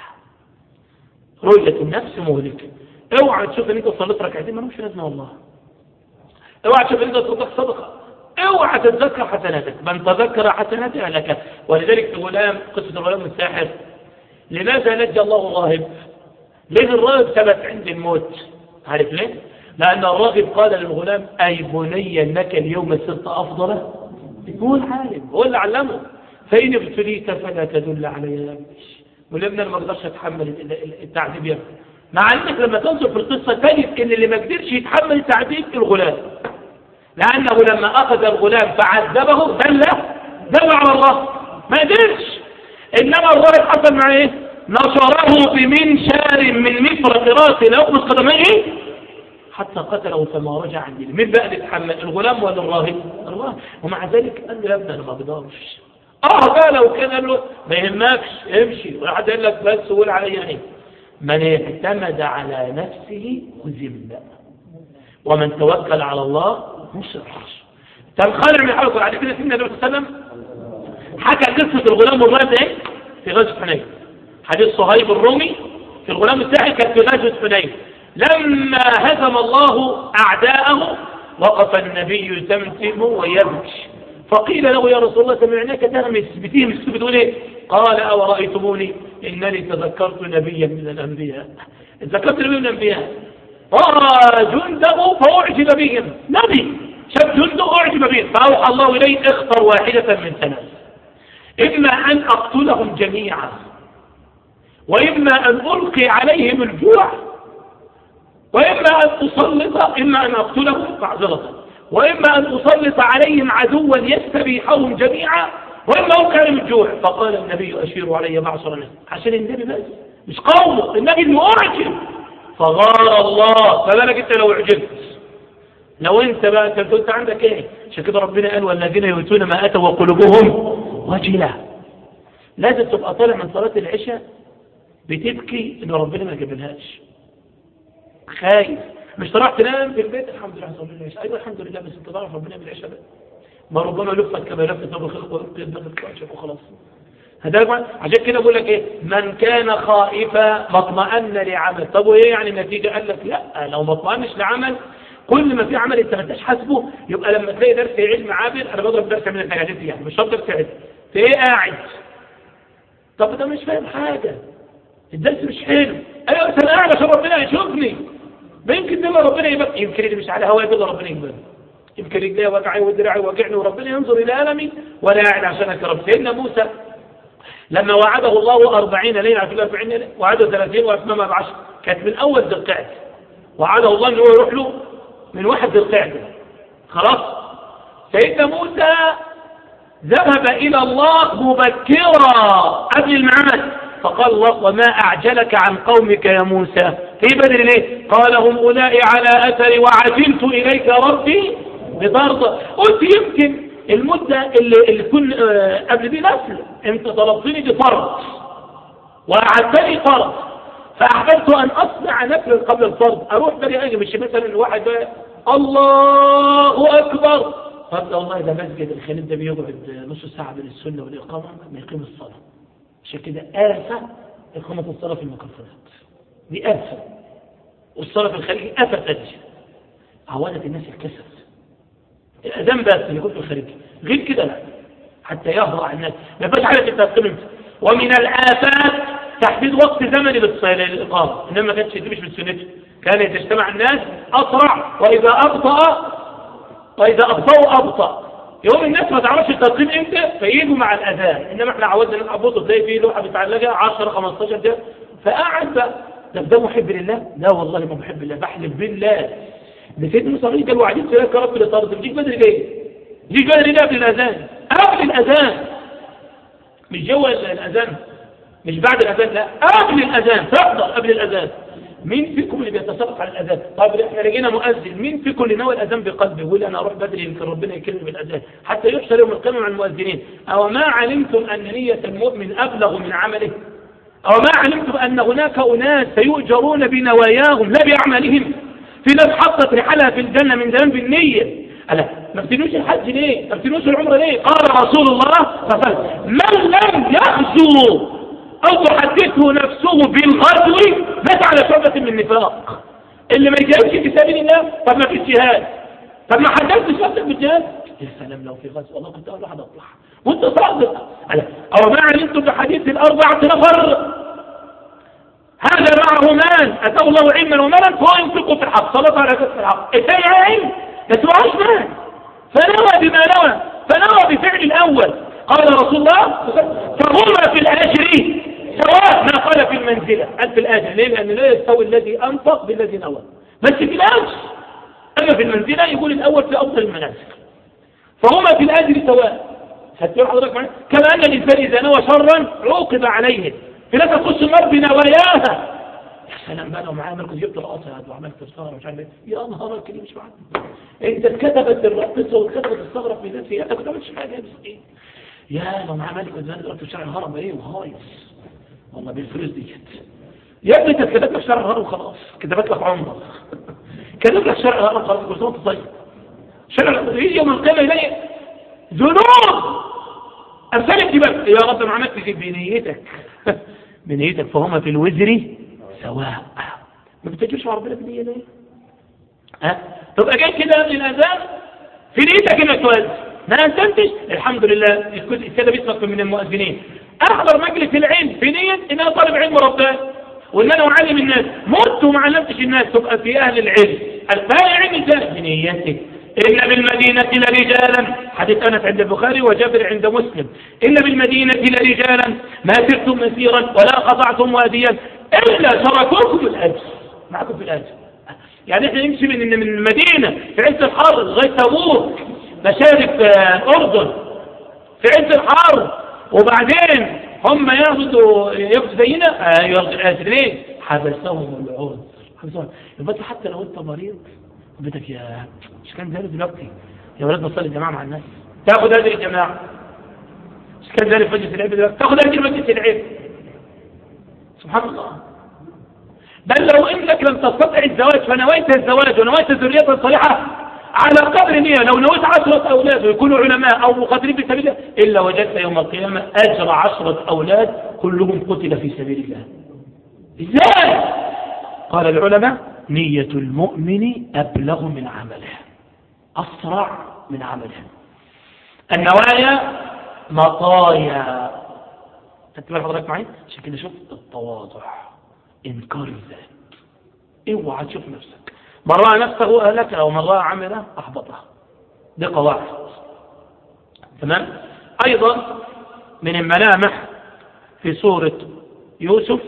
رؤية النفس مهلكة اوعى تشوف ان انت صليت ركعتين ما لهمش لازمه والله اوعى تشوف ان انت تصدق صدقه اوعى تتذكر حسناتك من تذكر حسناته لك ولذلك في غلام قصه الغلام الساحر لماذا نجى الله الراهب؟ ليه الراهب ثبت عند الموت؟ عارف ليه؟ لأن الراغب قال للغلام أي بني أنك اليوم صرت أفضل هو العالم هو اللي علمه فإن ابتليت فلا تدل علي يا ابني والابن ما قدرش اتحمل التعذيب يا ابني مع انك لما تنظر في القصه تجد ان اللي ما قدرش يتحمل التعذيب الغلام لانه لما اخذ الغلام فعذبه دل دل على الله ما قدرش انما الراهب حصل مع ايه نصره بمنشار من مفرق راسه لاخذ قدميه حتى قتله فما رجع عن دينه مين بقى اللي يتحمل الغلام ولا الراهب الراهب ومع ذلك قال له يا ابني انا ما بقدرش اه بقى لو كان قال له ما يهمكش امشي وراح قال لك بس قول عليا ايه من اعتمد على نفسه هزم ومن توكل على الله نصر تنخلع من حلقه بعد كده سيدنا النبي صلى الله عليه وسلم حكى قصه الغلام والراهب ايه في غزوه حنين حديث صهيب الرومي في الغلام الساحل كانت في غزوه حنين لما هزم الله أعداءه وقف النبي تمتم ويبكي فقيل له يا رسول الله سمعناك تهمس بتهمس بتقول ايه قال أو رأيتموني إنني تذكرت نبيا من الأنبياء تذكرت نبيا من الأنبياء رأى جنده فأعجب بهم نبي شاف جنده أعجب بهم فأوحى الله إليه اختر واحدة من ثلاث إما أن أقتلهم جميعا وإما أن ألقي عليهم الجوع وإما أن أسلط إما أن أقتلهم معذرة وإما أن أسلط عليهم عدوا يستبيحهم جميعا وإما ألقي عليهم الجوع فقال النبي أشيروا علي معصر الناس عشان النبي بس مش قومه النبي اللي أعجب فغار الله فبالك أنت لو عجبت لو أنت بقى أنت أنت عندك إيه عشان كده ربنا قال والذين يؤتون ما أتوا وقلوبهم وجلة لازم تبقى طالع من صلاة العشاء بتبكي إن ربنا ما جابلهاش خايف مش تروح تنام في البيت الحمد لله صلى الله ايوه الحمد لله بس انت تعرف ربنا بالعشاء بقى ما ربما لفت كما لفت ابو خلق ويبقى وخلاص هذا عشان كده بقول لك ايه من كان خائفا مطمئن لعمل طب وايه يعني النتيجه قال لك لا لو ما اطمئنش لعمل كل ما في عمل انت ما انتش حاسبه يبقى لما تلاقي درس علم عابر انا بضرب درس من الحاجات دي يعني مش شرط درس علم تلاقيه قاعد طب ده مش فاهم حاجه الدرس مش حلو ايوه بس انا قاعد عشان ربنا يشوفني ما يمكن دل ربنا يبقى يمكن اللي مش على هواي دل ربنا يقبل يمكن رجلي وجعي ودراعي وجعني وربنا ينظر الى المي ولا قاعد عشان اكرم سيدنا موسى لما وعده الله أربعين ليلة في الأربعين ليلة وعده ثلاثين وأتممها بعشر كانت من أول ذي القعدة وعده الله أنه يروح له من واحد ذي القعدة خلاص سيدنا موسى ذهب إلى الله مبكرا قبل المعاد فقال الله وما أعجلك عن قومك يا موسى في بدر ليه قال هم أولئك على أثري وعجلت إليك ربي بطرد قلت يمكن المدة اللي, اللي تكون آه، قبل دي نسل انت طلبتني بفرض وأعدتني فرض فأحببت أن أصنع نفل قبل الفرض أروح بري أجي مش مثلا الواحد الله أكبر قال والله ده مسجد الخليل ده بيقعد نص ساعة بين السنة والإقامة ما يقيم الصلاة عشان كده آفة إقامة الصلاة في المكفرات دي آفة والصلاة في الخارج آفة أجل عودت الناس الكسل الأذان بس اللي يكون في الخارج غير كده لا حتى يهرع الناس ما يبقاش حاجة تتقيم ومن الآفات تحديد وقت زمني للإقامة إنما ما كانتش دي مش بالسنة كان يجتمع الناس أسرع وإذا أبطأ وإذا أبطأوا أبطأ يوم الناس ما تعرفش التدقيق امتى فيجوا مع الاذان انما احنا عودنا نعبطه تلاقي فيه لوحه متعلقه 10 15 دقيقه فقعد بقى ده ده محب لله لا والله ما محب لله بحلف بالله ده سيدنا موسى قال وعدين سيدك يا رب لطرد بتجيك بدري ليه؟ بتجيك بدري ليه قبل الاذان؟ قبل الاذان مش جوه الاذان مش بعد الاذان لا قبل الاذان تحضر قبل الاذان مين فيكم اللي بيتسابق على الاذان طيب احنا لقينا مؤذن مين فيكم اللي ناوي الاذان بقلبه يقول انا اروح بدري يمكن ربنا يكرمني بالاذان حتى يحشر يوم القيامه مع المؤذنين او ما علمتم ان نيه المؤمن ابلغ من عمله او ما علمتم ان هناك اناس سيؤجرون بنواياهم لا باعمالهم في ناس حطت رحلها في الجنه من زمان بالنيه ألا ما بتنوش الحج ليه؟ ما بتنوش العمره ليه؟ قال رسول الله صلى الله عليه وسلم من لم يغزو أو تحدثه نفسه بالغزو مات على شعبة من النفاق اللي ما يجاهدش في سبيل الله طب ما فيش جهاد طب ما حدثتش نفسك بالجهاد يا سلام لو في غزو والله كنت اول واحد اطلع وانت صادق او ما علمتم بحديث الاربعه نفر هذا معه مال اتاه الله علما ومالا فهو ينفقه في الحق صلاه على كسب الحق الثاني علم بس معهوش مال فنوى بما نوى فنوى بفعل الاول قال رسول الله فهما في الاجر سواء ما قال في المنزلة قال في الآجر ليه لأن لا يستوي الذي أنفق بالذي نوى بس في الأجر أما في المنزلة يقول الأول في أفضل المنازل فهما في الأجر سواء هتقول حضرتك معي كما أن الإنسان إذا نوى شرا عوقب عليه في ناس تخش النار بنواياها يا سلام بقى لو معايا مركز جبت رقصها وعملت تذكره ومش عارف ايه يا نهار الكريم مش معاك انت اتكتبت الرقصه واتكتبت الثغره في نفسي انت كنت عملتش حاجه بس ايه يا لو معايا ملك الزمان دلوقتي في شارع الهرم ايه وهايص والله بالفلوس دي كده يا ابني انت كتبت لك شرع الهرم وخلاص كتبت لك عمره كتبت لك شرع الهرم خلاص كل سنه وانت طيب شرع يجي يوم القيامه يلاقي ذنوب امثال الجبال يا رب ما عملتش بنيتك بنيتك فهم في الوزر سواء ما بتجيش مع ربنا بنيه ليه ها تبقى جاي كده قبل الاذان في نيتك انك تؤذن ما انتمتش الحمد لله كده باسمك من المؤذنين احضر مجلس العلم في نيه ان انا طالب علم رباني وان انا اعلم الناس مت وما علمتش الناس تبقى في اهل العلم الفاعل علم ازاي بنيتك إن بالمدينة لرجالا حديث أنس عند البخاري وجابر عند مسلم إن بالمدينة لرجالا ما سرتم مسيرا ولا قطعتم واديا إلا تركوكم الأجر معكم في الأجر يعني احنا نمشي من من المدينة في عز الحر لغاية تبوك مشارف الأردن في عز الحر وبعدين هم ياخدوا ياخدوا زينا ايوه ليه؟ حبسهم العذر حبسهم يبقى حتى لو انت مريض بدك يا مش كان زي دلوقتي يا ولاد نصلي الجماعه مع الناس تاخد اجر الجماعه مش كان زي في مجلس العلم دلوقتي تاخد اجر مجلس العلم سبحان الله بل لو انك لم تستطع الزواج فنويت الزواج ونويت الذريه الصالحه على قدر نية لو نويت عشرة أولاد ويكونوا علماء أو مقاتلين في سبيل الله إلا وجدت يوم القيامة أجر عشرة أولاد كلهم قتل في سبيل الله إزاي؟ قال العلماء نية المؤمن أبلغ من عمله أسرع من عمله النوايا مطايا انت بقى حضرتك معي عشان كده شوف التواضع انكار الذات اوعى تشوف نفسك من راى نفسه اهلك او من راى عمله احبطه دي قواعد تمام ايضا من الملامح في سوره يوسف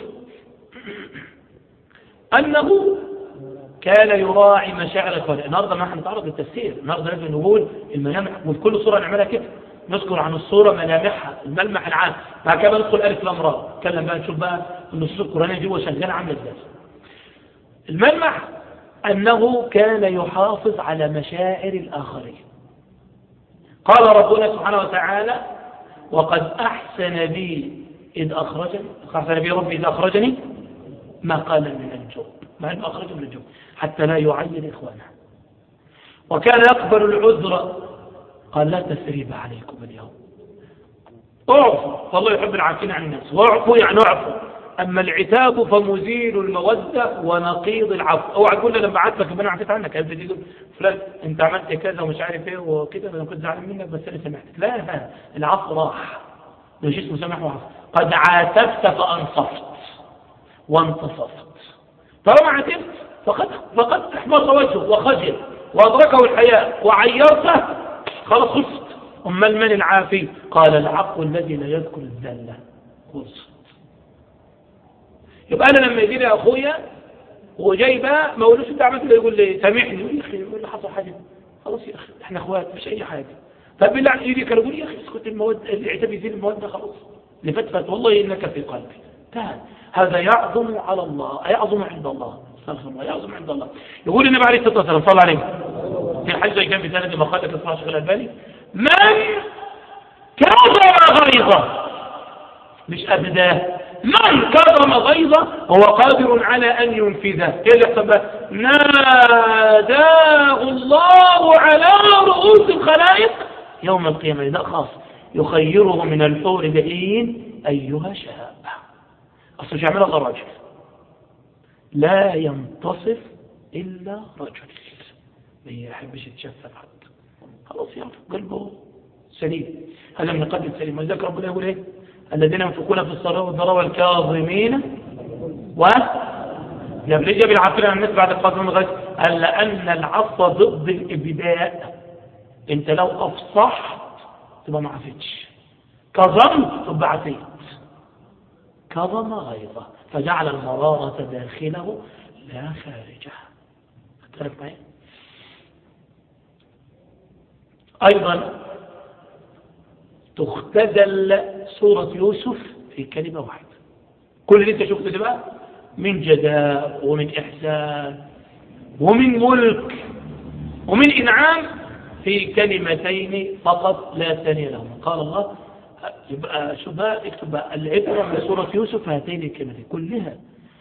انه كان يراعي مشاعر اخوانه النهارده ما هنتعرض للتفسير النهارده لازم نقول الملامح وكل صوره نعملها كده نذكر عن الصوره ملامحها الملمح العام بعد كده ندخل الف لام را نتكلم بقى نشوف بقى النصوص القرانيه جوه شغاله عامله ازاي الملمح انه كان يحافظ على مشاعر الاخرين قال ربنا سبحانه وتعالى وقد احسن بي اذ اخرجني احسن بي ربي اذ اخرجني ما قال من الجب مع انه اخرجه من الجب حتى لا يعين إخوانه وكان يقبل العذر قال لا تسريب عليكم اليوم اعفوا فالله يحب العافين عن الناس واعفوا يعني اعفوا اما العتاب فمزيل الموده ونقيض العفو اوعى تقول لي لما بعت لك انا عفيت عنك قلبي تقول فلان انت عملت كذا ومش عارف ايه وكده انا كنت زعلان منك بس انا سامحتك لا لا العفو راح مش اسمه سامح وعفو قد عاتبت فانصفت وانتصفت طالما عاتبت فقد فقد احبط وجهه وخجل وادركه الحياء وعيرته خلاص خلصت امال من العافي قال العفو الذي لا يذكر الذله خلصت يبقى انا لما يجي لي اخويا وجاي بقى ما اقولوش انت عملت يقول لي سامحني يقول لي اخي يقول لي حصل حاجه خلاص يا اخي احنا اخوات مش اي حاجه طب بالله عليك يجي كان يقول يا اخي اسكت المواد العتاب يزيد المواد خلاص لفتفت والله انك في قلبي تعال هذا يعظم على الله يعظم عند الله استغفر الله يعظم عند الله يقول النبي عليه الصلاه والسلام صلى عليه في الحج كان في سنه مقالة اصحاب الشيخ الالباني من كظم غيظه مش ابداه من كظم غيظه هو قادر على ان ينفذه ايه اللي يحصل ناداه الله على رؤوس الخلائق يوم القيامه ده خاص يخيره من الحور العين ايها شاب اصل مش هيعملها غير راجل لا ينتصف إلا رجل ما يحبش يتشفى حد خلاص يعرف قلبه سليم هذا من قلب سليم ولذلك ربنا يقول ايه الذين ينفقون في الصلاة والضراء والكاظمين و ليه جاب العفو عن الناس بعد القاظم من قال لأن العفو ضد الإبداء أنت لو أفصحت تبقى ما عفتش كظمت تبقى عفيت كظم غيظه فجعل المرارة داخله لا خارجه اختلف معي أيضا تختزل سورة يوسف في كلمة واحدة كل اللي انت شفته ده بقى من جداء ومن إحسان ومن ملك ومن إنعام في كلمتين فقط لا ثانية لهما قال الله يبقى شو بقى اكتب بقى العبرة من سورة يوسف هاتين الكلمتين كلها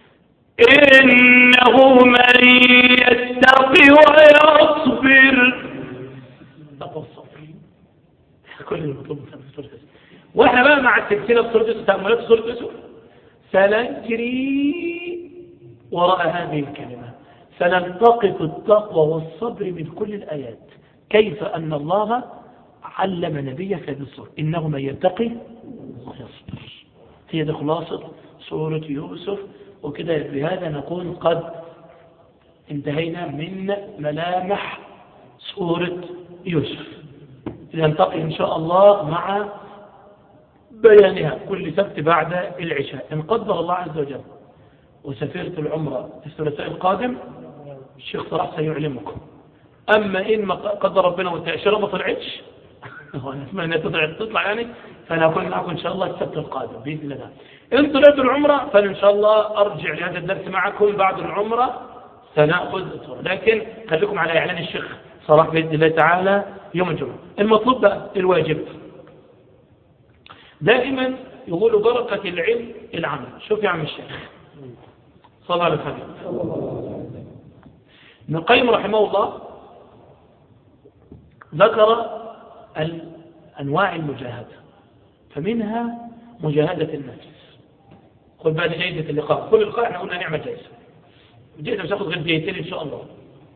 إنه من يتقي ويصبر تقوى الصبر كل المطلوب من سورة يوسف واحنا بقى مع السلسلة في سورة يوسف تأملات سورة يوسف سنجري وراء هذه الكلمة سننتقط التقوى والصبر من كل الآيات كيف أن الله علم نبيه في هذه الصورة إنه من يتقي ويصبر هي دي خلاصة سورة يوسف وكده بهذا نكون قد انتهينا من ملامح سورة يوسف نلتقي إن شاء الله مع بيانها كل سبت بعد العشاء إن قدر الله عز وجل وسافرت العمرة في الثلاثاء القادم الشيخ صلاح سيعلمكم أما إن ما قدر ربنا والتأشيرة ما طلعتش وأنا أسمع أنها تطلع تطلع يعني فأنا أكون معكم إن شاء الله السبت القادم بإذن الله إن طلعت العمرة فإن شاء الله أرجع لهذا الدرس معكم بعد العمرة سنأخذ لكن خليكم على إعلان الشيخ صلاح بإذن الله تعالى يوم الجمعة المطلوب بقى الواجب دائما يقول بركة العلم العمل شوف يا عم الشيخ صلى الله عليه وسلم ابن القيم رحمه الله ذكر أنواع المجاهدة فمنها مجاهدة النفس خذ بعد جيدة اللقاء كل لقاء احنا قلنا نعمة جائزة جيدة مش هاخد غير دقيقتين ان شاء الله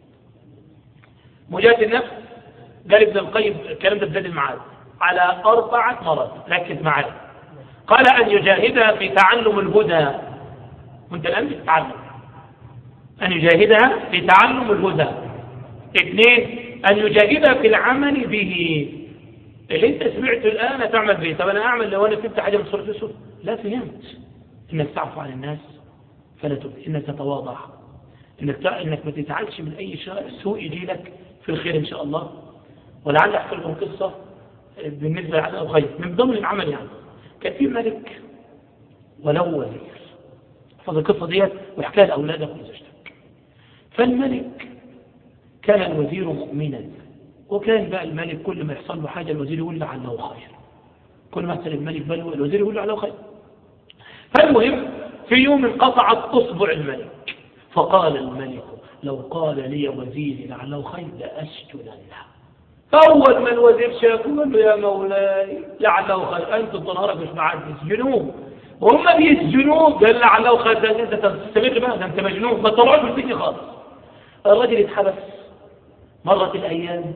مجاهدة النفس قال ابن القيم الكلام ده بزاد المعاد على أربعة مرات ركز معايا قال أن يجاهدها في تعلم الهدى وانت الآن بتتعلم أن يجاهدها في تعلم الهدى اثنين أن يجاهدها في العمل به اللي انت سمعته الآن تعمل به طب أنا أعمل لو أنا فهمت حاجة من سورة يوسف لا فهمت إنك تعفو عن الناس فلا تبقى إنك تتواضع إنك إنك ما تتعالش من أي سوء يجي لك في الخير إن شاء الله ولعل أحكي لكم قصة بالنسبة لعدد الخير من ضمن العمل يعني كان في ملك ولو وزير احفظ القصة ديت واحكيها لأولادك وزوجتك فالملك كان الوزير مؤمنا وكان بقى الملك كل ما يحصل له حاجة الوزير يقول لعله خير كل ما يحصل الملك بل الوزير يقول لعله خير فالمهم في يوم انقطعت أصبع الملك فقال الملك لو قال لي وزيري لعله خير لأسجدن له أول ما الوزير شافه قال له يا مولاي لعله خير أنت الضنارك مش معاك تسجنوه وهم بيسجنوه قال لعله خير ده أنت تستمر بقى ده أنت مجنون ما طلعوش من السجن خالص الرجل اتحبس مرت الأيام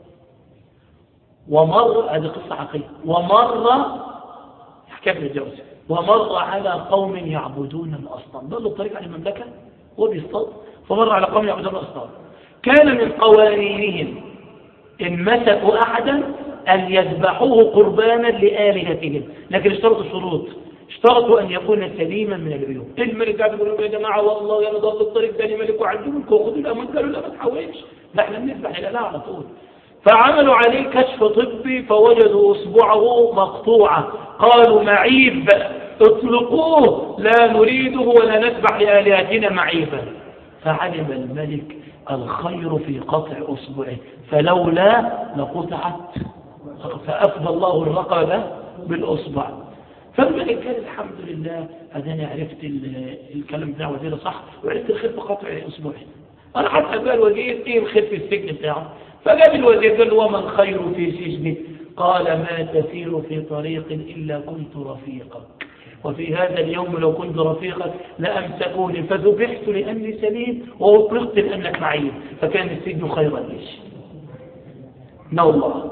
ومر هذه قصة عقيدة ومر حكاية الجوز ومر على قوم يعبدون الأصنام ضلوا الطريق على المملكة وبيصطاد فمر على قوم يعبدون الأصنام كان من قوانينهم إن مسكوا أحدا أن يذبحوه قربانا لآلهتهم لكن اشترطوا شروط اشترطوا أن يكون سليما من العيوب الملك قاعد يقول يا جماعة والله يا ضل الطريق ده ملك وعندهم خذوا الأمن قالوا لا ما تحاولش ده احنا بنذبح الإله على طول فعملوا عليه كشف طبي فوجدوا أصبعه مقطوعة قالوا معيب اطلقوه لا نريده ولا نذبح لآلهتنا معيبا فعلم الملك الخير في قطع أصبعه فلولا لقطعت فأفضى الله الرقبة بالأصبع فالملك قال الحمد لله أنا عرفت الكلام بتاع وزير صح وعرفت الخير في قطع أصبعه أنا حتى قال الوزير إيه الخير في السجن بتاعه فقال الوزير قال وما الخير في سجنه قال ما تسير في طريق إلا كنت رفيقك وفي هذا اليوم لو كنت رفيقك لأمسكوني فذبحت لأني سليم وأطلقت لأنك معي فكان السجن خيرا لي نو الله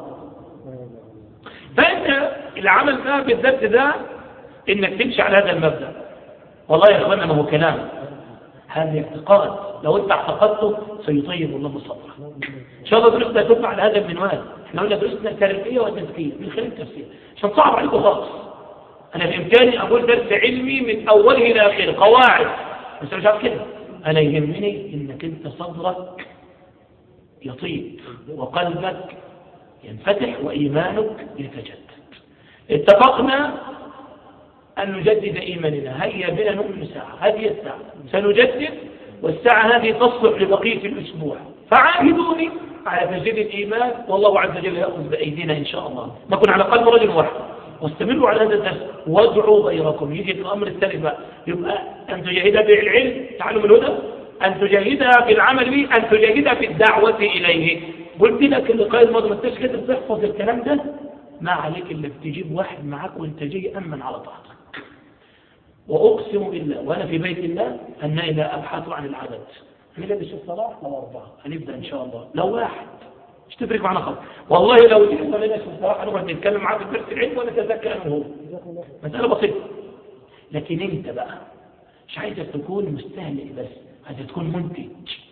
فأنت العمل ده بالذات ده إنك تمشي على هذا المبدأ والله يا إخوانا ما هو كلام هذا اعتقاد لو انت اعتقدته سيطيب الله صدرك ان شاء الله درسنا تبع على هذا المنوال احنا قلنا درسنا تربيه وتزكيه من خلال التفسير عشان صعب عليكم خالص أنا بإمكاني أقول درس علمي من أوله إلى آخره قواعد بس مش عارف كده أنا يهمني إنك أنت صدرك يطيب وقلبك ينفتح وإيمانك يتجدد اتفقنا أن نجدد إيماننا هيا بنا نؤمن ساعة هذه الساعة سنجدد والساعة هذه تصلح لبقية الأسبوع فعاهدوني على تجديد الإيمان والله عز وجل يأخذ بأيدينا إن شاء الله نكون على قلب رجل واحد واستمروا على هذا الدرس وادعوا غيركم يجي الأمر الثالث بقى يبقى أن تجاهدها بالعلم تعلم الهدى أن تجاهدها بالعمل به أن تجاهدها بالدعوة إليه قلت لك اللقاء الماضي ما انتش قادر تحفظ الكلام ده ما عليك إلا تجيب واحد معاك وانت جاي أمن على طاعتك وأقسم بالله وأنا في بيت الله أن إذا أبحث عن العدد في لابس الصلاة لو أربعة هنبدأ إن شاء الله لو واحد مش تفرق معنا خالص والله لو جيت لنا في الصراحة نقعد نتكلم معاه في درس العلم ونتذكر أنا وهو مسألة بسيطة لكن أنت بقى مش عايزك تكون مستهلك بس عايزك تكون منتج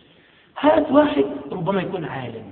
هات واحد ربما يكون عالم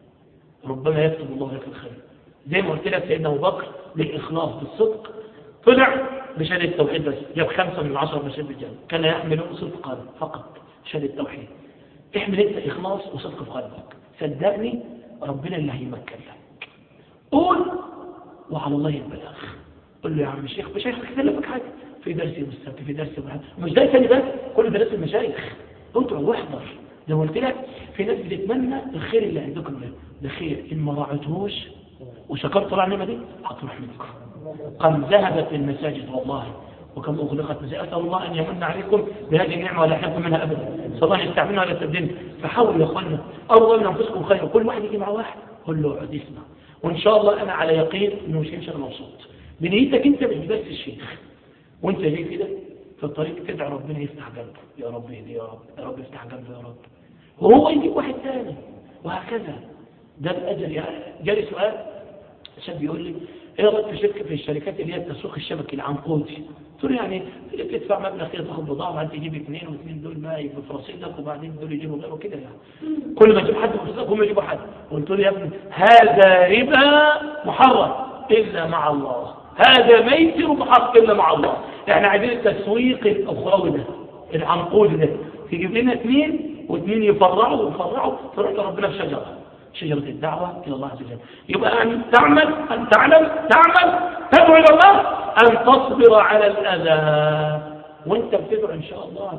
ربما يكتب الله لك الخير زي ما قلت لك سيدنا ابو بكر بالاخلاص بالصدق طلع بشهاده التوحيد بس جاب خمسه من عشره بشهاده الجنه كان يحمل صدقا فقط شهاده التوحيد احمل انت اخلاص وصدق في قلبك صدقني ربنا اللي هيمكن لك قول وعلى الله البلاغ قول له يا عم الشيخ مش هيختلفك حاجه في درس يوم السبت في درس يوم مش ده ثاني بس كل درس المشايخ انت واحضر زي ما قلت لك في ناس بتتمنى الخير اللي عندكم ده ده خير ان ما راعيتهوش وشكرت طلع النعمه دي هتروح منكم قد ذهبت المساجد والله وكم أغلقت مساجد أسأل الله أن يمن عليكم بهذه النعمة ولا يحرمكم منها أبدا صلى الله يستعملنا ولا تبدلنا فحاولوا يا أخوانا أرضوا من أنفسكم خير كل واحد يجي مع واحد قول له اقعد اسمع وإن شاء الله أنا على يقين إنه مش هيمشي مبسوط بنيتك أنت مش بس الشيخ وأنت جاي كده في الطريق تدعي ربنا يفتح قلبه يا رب اهدي يا رب يا رب افتح قلبه يا رب وهو يجيب واحد ثاني وهكذا ده الأجل يعني جالي سؤال شاب بيقول لي ايه رايك في شركه في الشركات اللي هي التسويق الشبكي العنقودي قلت له يعني تدفع مبلغ كده تاخد بضاعه وبعدين تجيب اثنين واثنين دول ما يبقوا في رصيدك وبعدين دول يجيبوا غيره كده يعني كل ما تجيب حد في رصيدك هم يجيبوا حد قلت له يا ابني هذا ربا محرم الا مع الله هذا ميسر محرم الا مع الله احنا عايزين التسويق الاخروي ده العنقودي ده تجيب لنا اثنين واثنين يفرعوا ويفرعوا تروح ربنا في شجره شجرة الدعوة إلى الله عز وجل يبقى أن تعمل أن تعلم تعمل تدعو إلى الله أن تصبر على الأذى وانت بتدعو إن شاء الله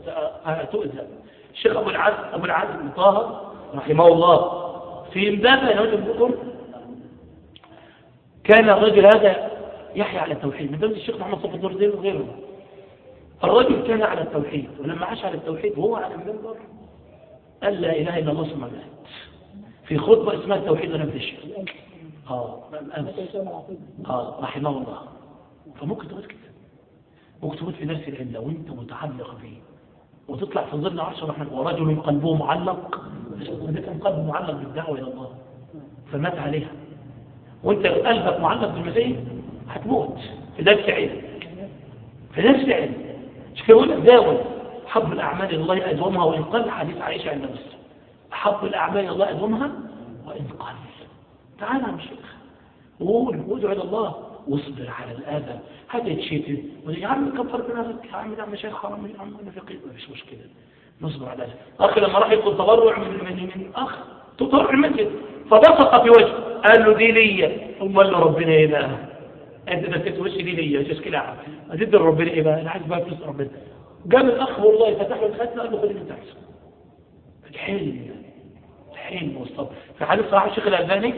هتؤذى الشيخ أبو العز أبو العز بن طه رحمه الله في إمداد يهود بكم كان الرجل هذا يحيى على التوحيد من ضمن الشيخ محمد صفي الدور زين وغيره الرجل كان على التوحيد ولما عاش على التوحيد وهو على المنبر قال لا إله إلا الله ثم مات في خطبة اسمها التوحيد ولم تشرك اه اه رحمه الله فممكن تقول كده ممكن تقول في درس العلم لو انت متعلق فيه وتطلع في ظل عرش الرحمن ورجل قلبه معلق ده كان قلبه معلق بالدعوه الى الله فمات عليها وانت قلبك معلق بالمسيح هتموت في درس علم في درس علم مش كده يقول داول حب الاعمال الى الله ادومها وان قل حديث عائشه عند مسلم أحب الأعمال الله أدومها وإن قل تعال يا شيخ قول وادعو إلى الله واصبر على الأذى هذا يتشيت يا عم كبر بنفسك يا عم يا شيخ حرام يا عم أنا فقير ما فيش مشكلة نصبر على الأذى أخي لما راح يطلب تبرع من من من أخ تطرع المسجد فبصق في وجهه قال له دي ليا قال له ربنا إيه بقى أنت نسيت وشي دي ليا مش كده هتدي ربنا إيه بقى أنا عايز بقى فلوس ربنا جاب الأخ والله فتح له الخزنة قال له خد اللي أنت عايزه الحلم الحلم والصبر في حديث صحيح الشيخ الألباني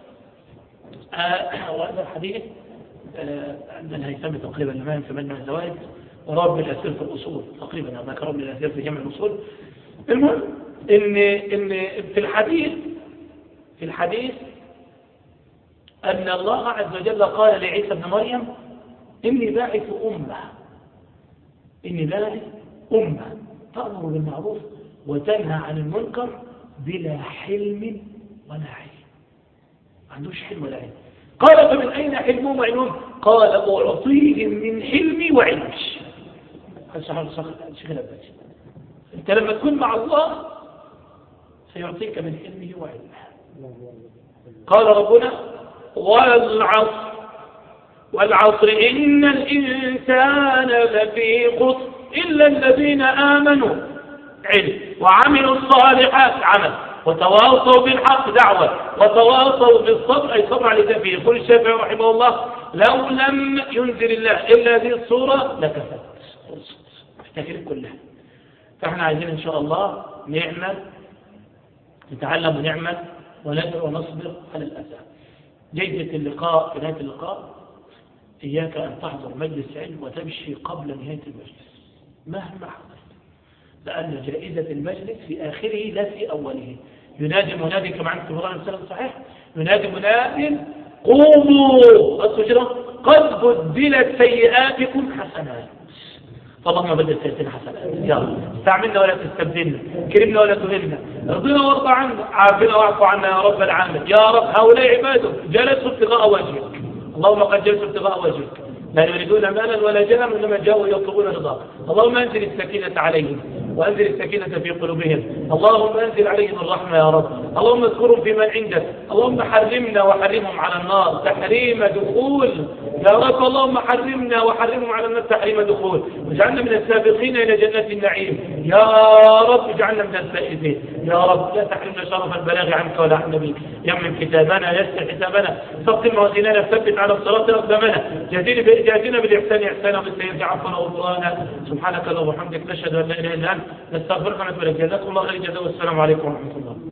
آه وهذا الحديث آه عند الهيثمي تقريبا الإمام في مجمع الزوائد ورب الأسير في الأصول تقريبا هذاك رب الأسير في جمع الأصول المهم إن إن في الحديث في الحديث أن الله عز وجل قال لعيسى ابن مريم إني باعث أمة إني باعث أمة تأمر بالمعروف وتنهى عن المنكر بلا حلم ولا علم ما عندوش حلم ولا علم قال فمن أين حلمهم وعلمهم قال أعطيهم من حلمي وعلمي هذا شيخ الأباج أنت لما تكون مع الله سيعطيك من حلمه وعلمه قال ربنا والعصر والعصر إن الإنسان لفي خسر إلا الذين آمنوا علم وعملوا الصالحات عمل وتواصوا بالحق دعوة وتواصوا بالصبر أي صبر على تنفيذ يقول الشافعي رحمه الله لو لم ينزل الله إلا هذه الصورة لكفت التكليف كلها فاحنا عايزين إن شاء الله نعمل نتعلم ونعمل وندعو ونصبر على الأذى جيدة اللقاء في نهاية اللقاء إياك أن تحضر مجلس علم وتمشي قبل نهاية المجلس مهما حصل لأن جائزة المجلس في آخره لا في أوله ينادي منادي كما عند القرآن السلام صحيح ينادي مناد قوموا قد قد بدلت سيئاتكم حسنات فاللهم بدل سيئتنا حسنات يا رب استعملنا ولا تستبدلنا كرمنا ولا تهنا ارضنا وارضى عنا عافنا واعف عنا يا رب العالمين يا رب هؤلاء عبادك جلسوا ابتغاء وجهك اللهم قد جلسوا ابتغاء وجهك لا يريدون مالا ولا جاها انما جاءوا يطلبون رضاك اللهم انزل السكينه عليهم وانزل السكينه في قلوبهم اللهم انزل عليهم الرحمه يا رب اللهم اذكرهم في من عندك اللهم حرمنا وحرمهم على النار تحريم دخول يا رب اللهم حرمنا وحرمهم على النار تحريم دخول واجعلنا من السابقين الى جنه النعيم يا رب اجعلنا من الفائزين يا رب لا تحرمنا شرف البلاغ عنك ولا عن نبيك يمن كتابنا يسر حسابنا ثقل موازيننا ثبت على الصراط اقدامنا جاهدنا بالاحسان احسانا وبالسيئات عفوا وغفرانا سبحانك اللهم وبحمدك نشهد ان لا اله الا انت نستغفرك ونتوب اليك جزاكم الله خير الجزاء والسلام عليكم ورحمه الله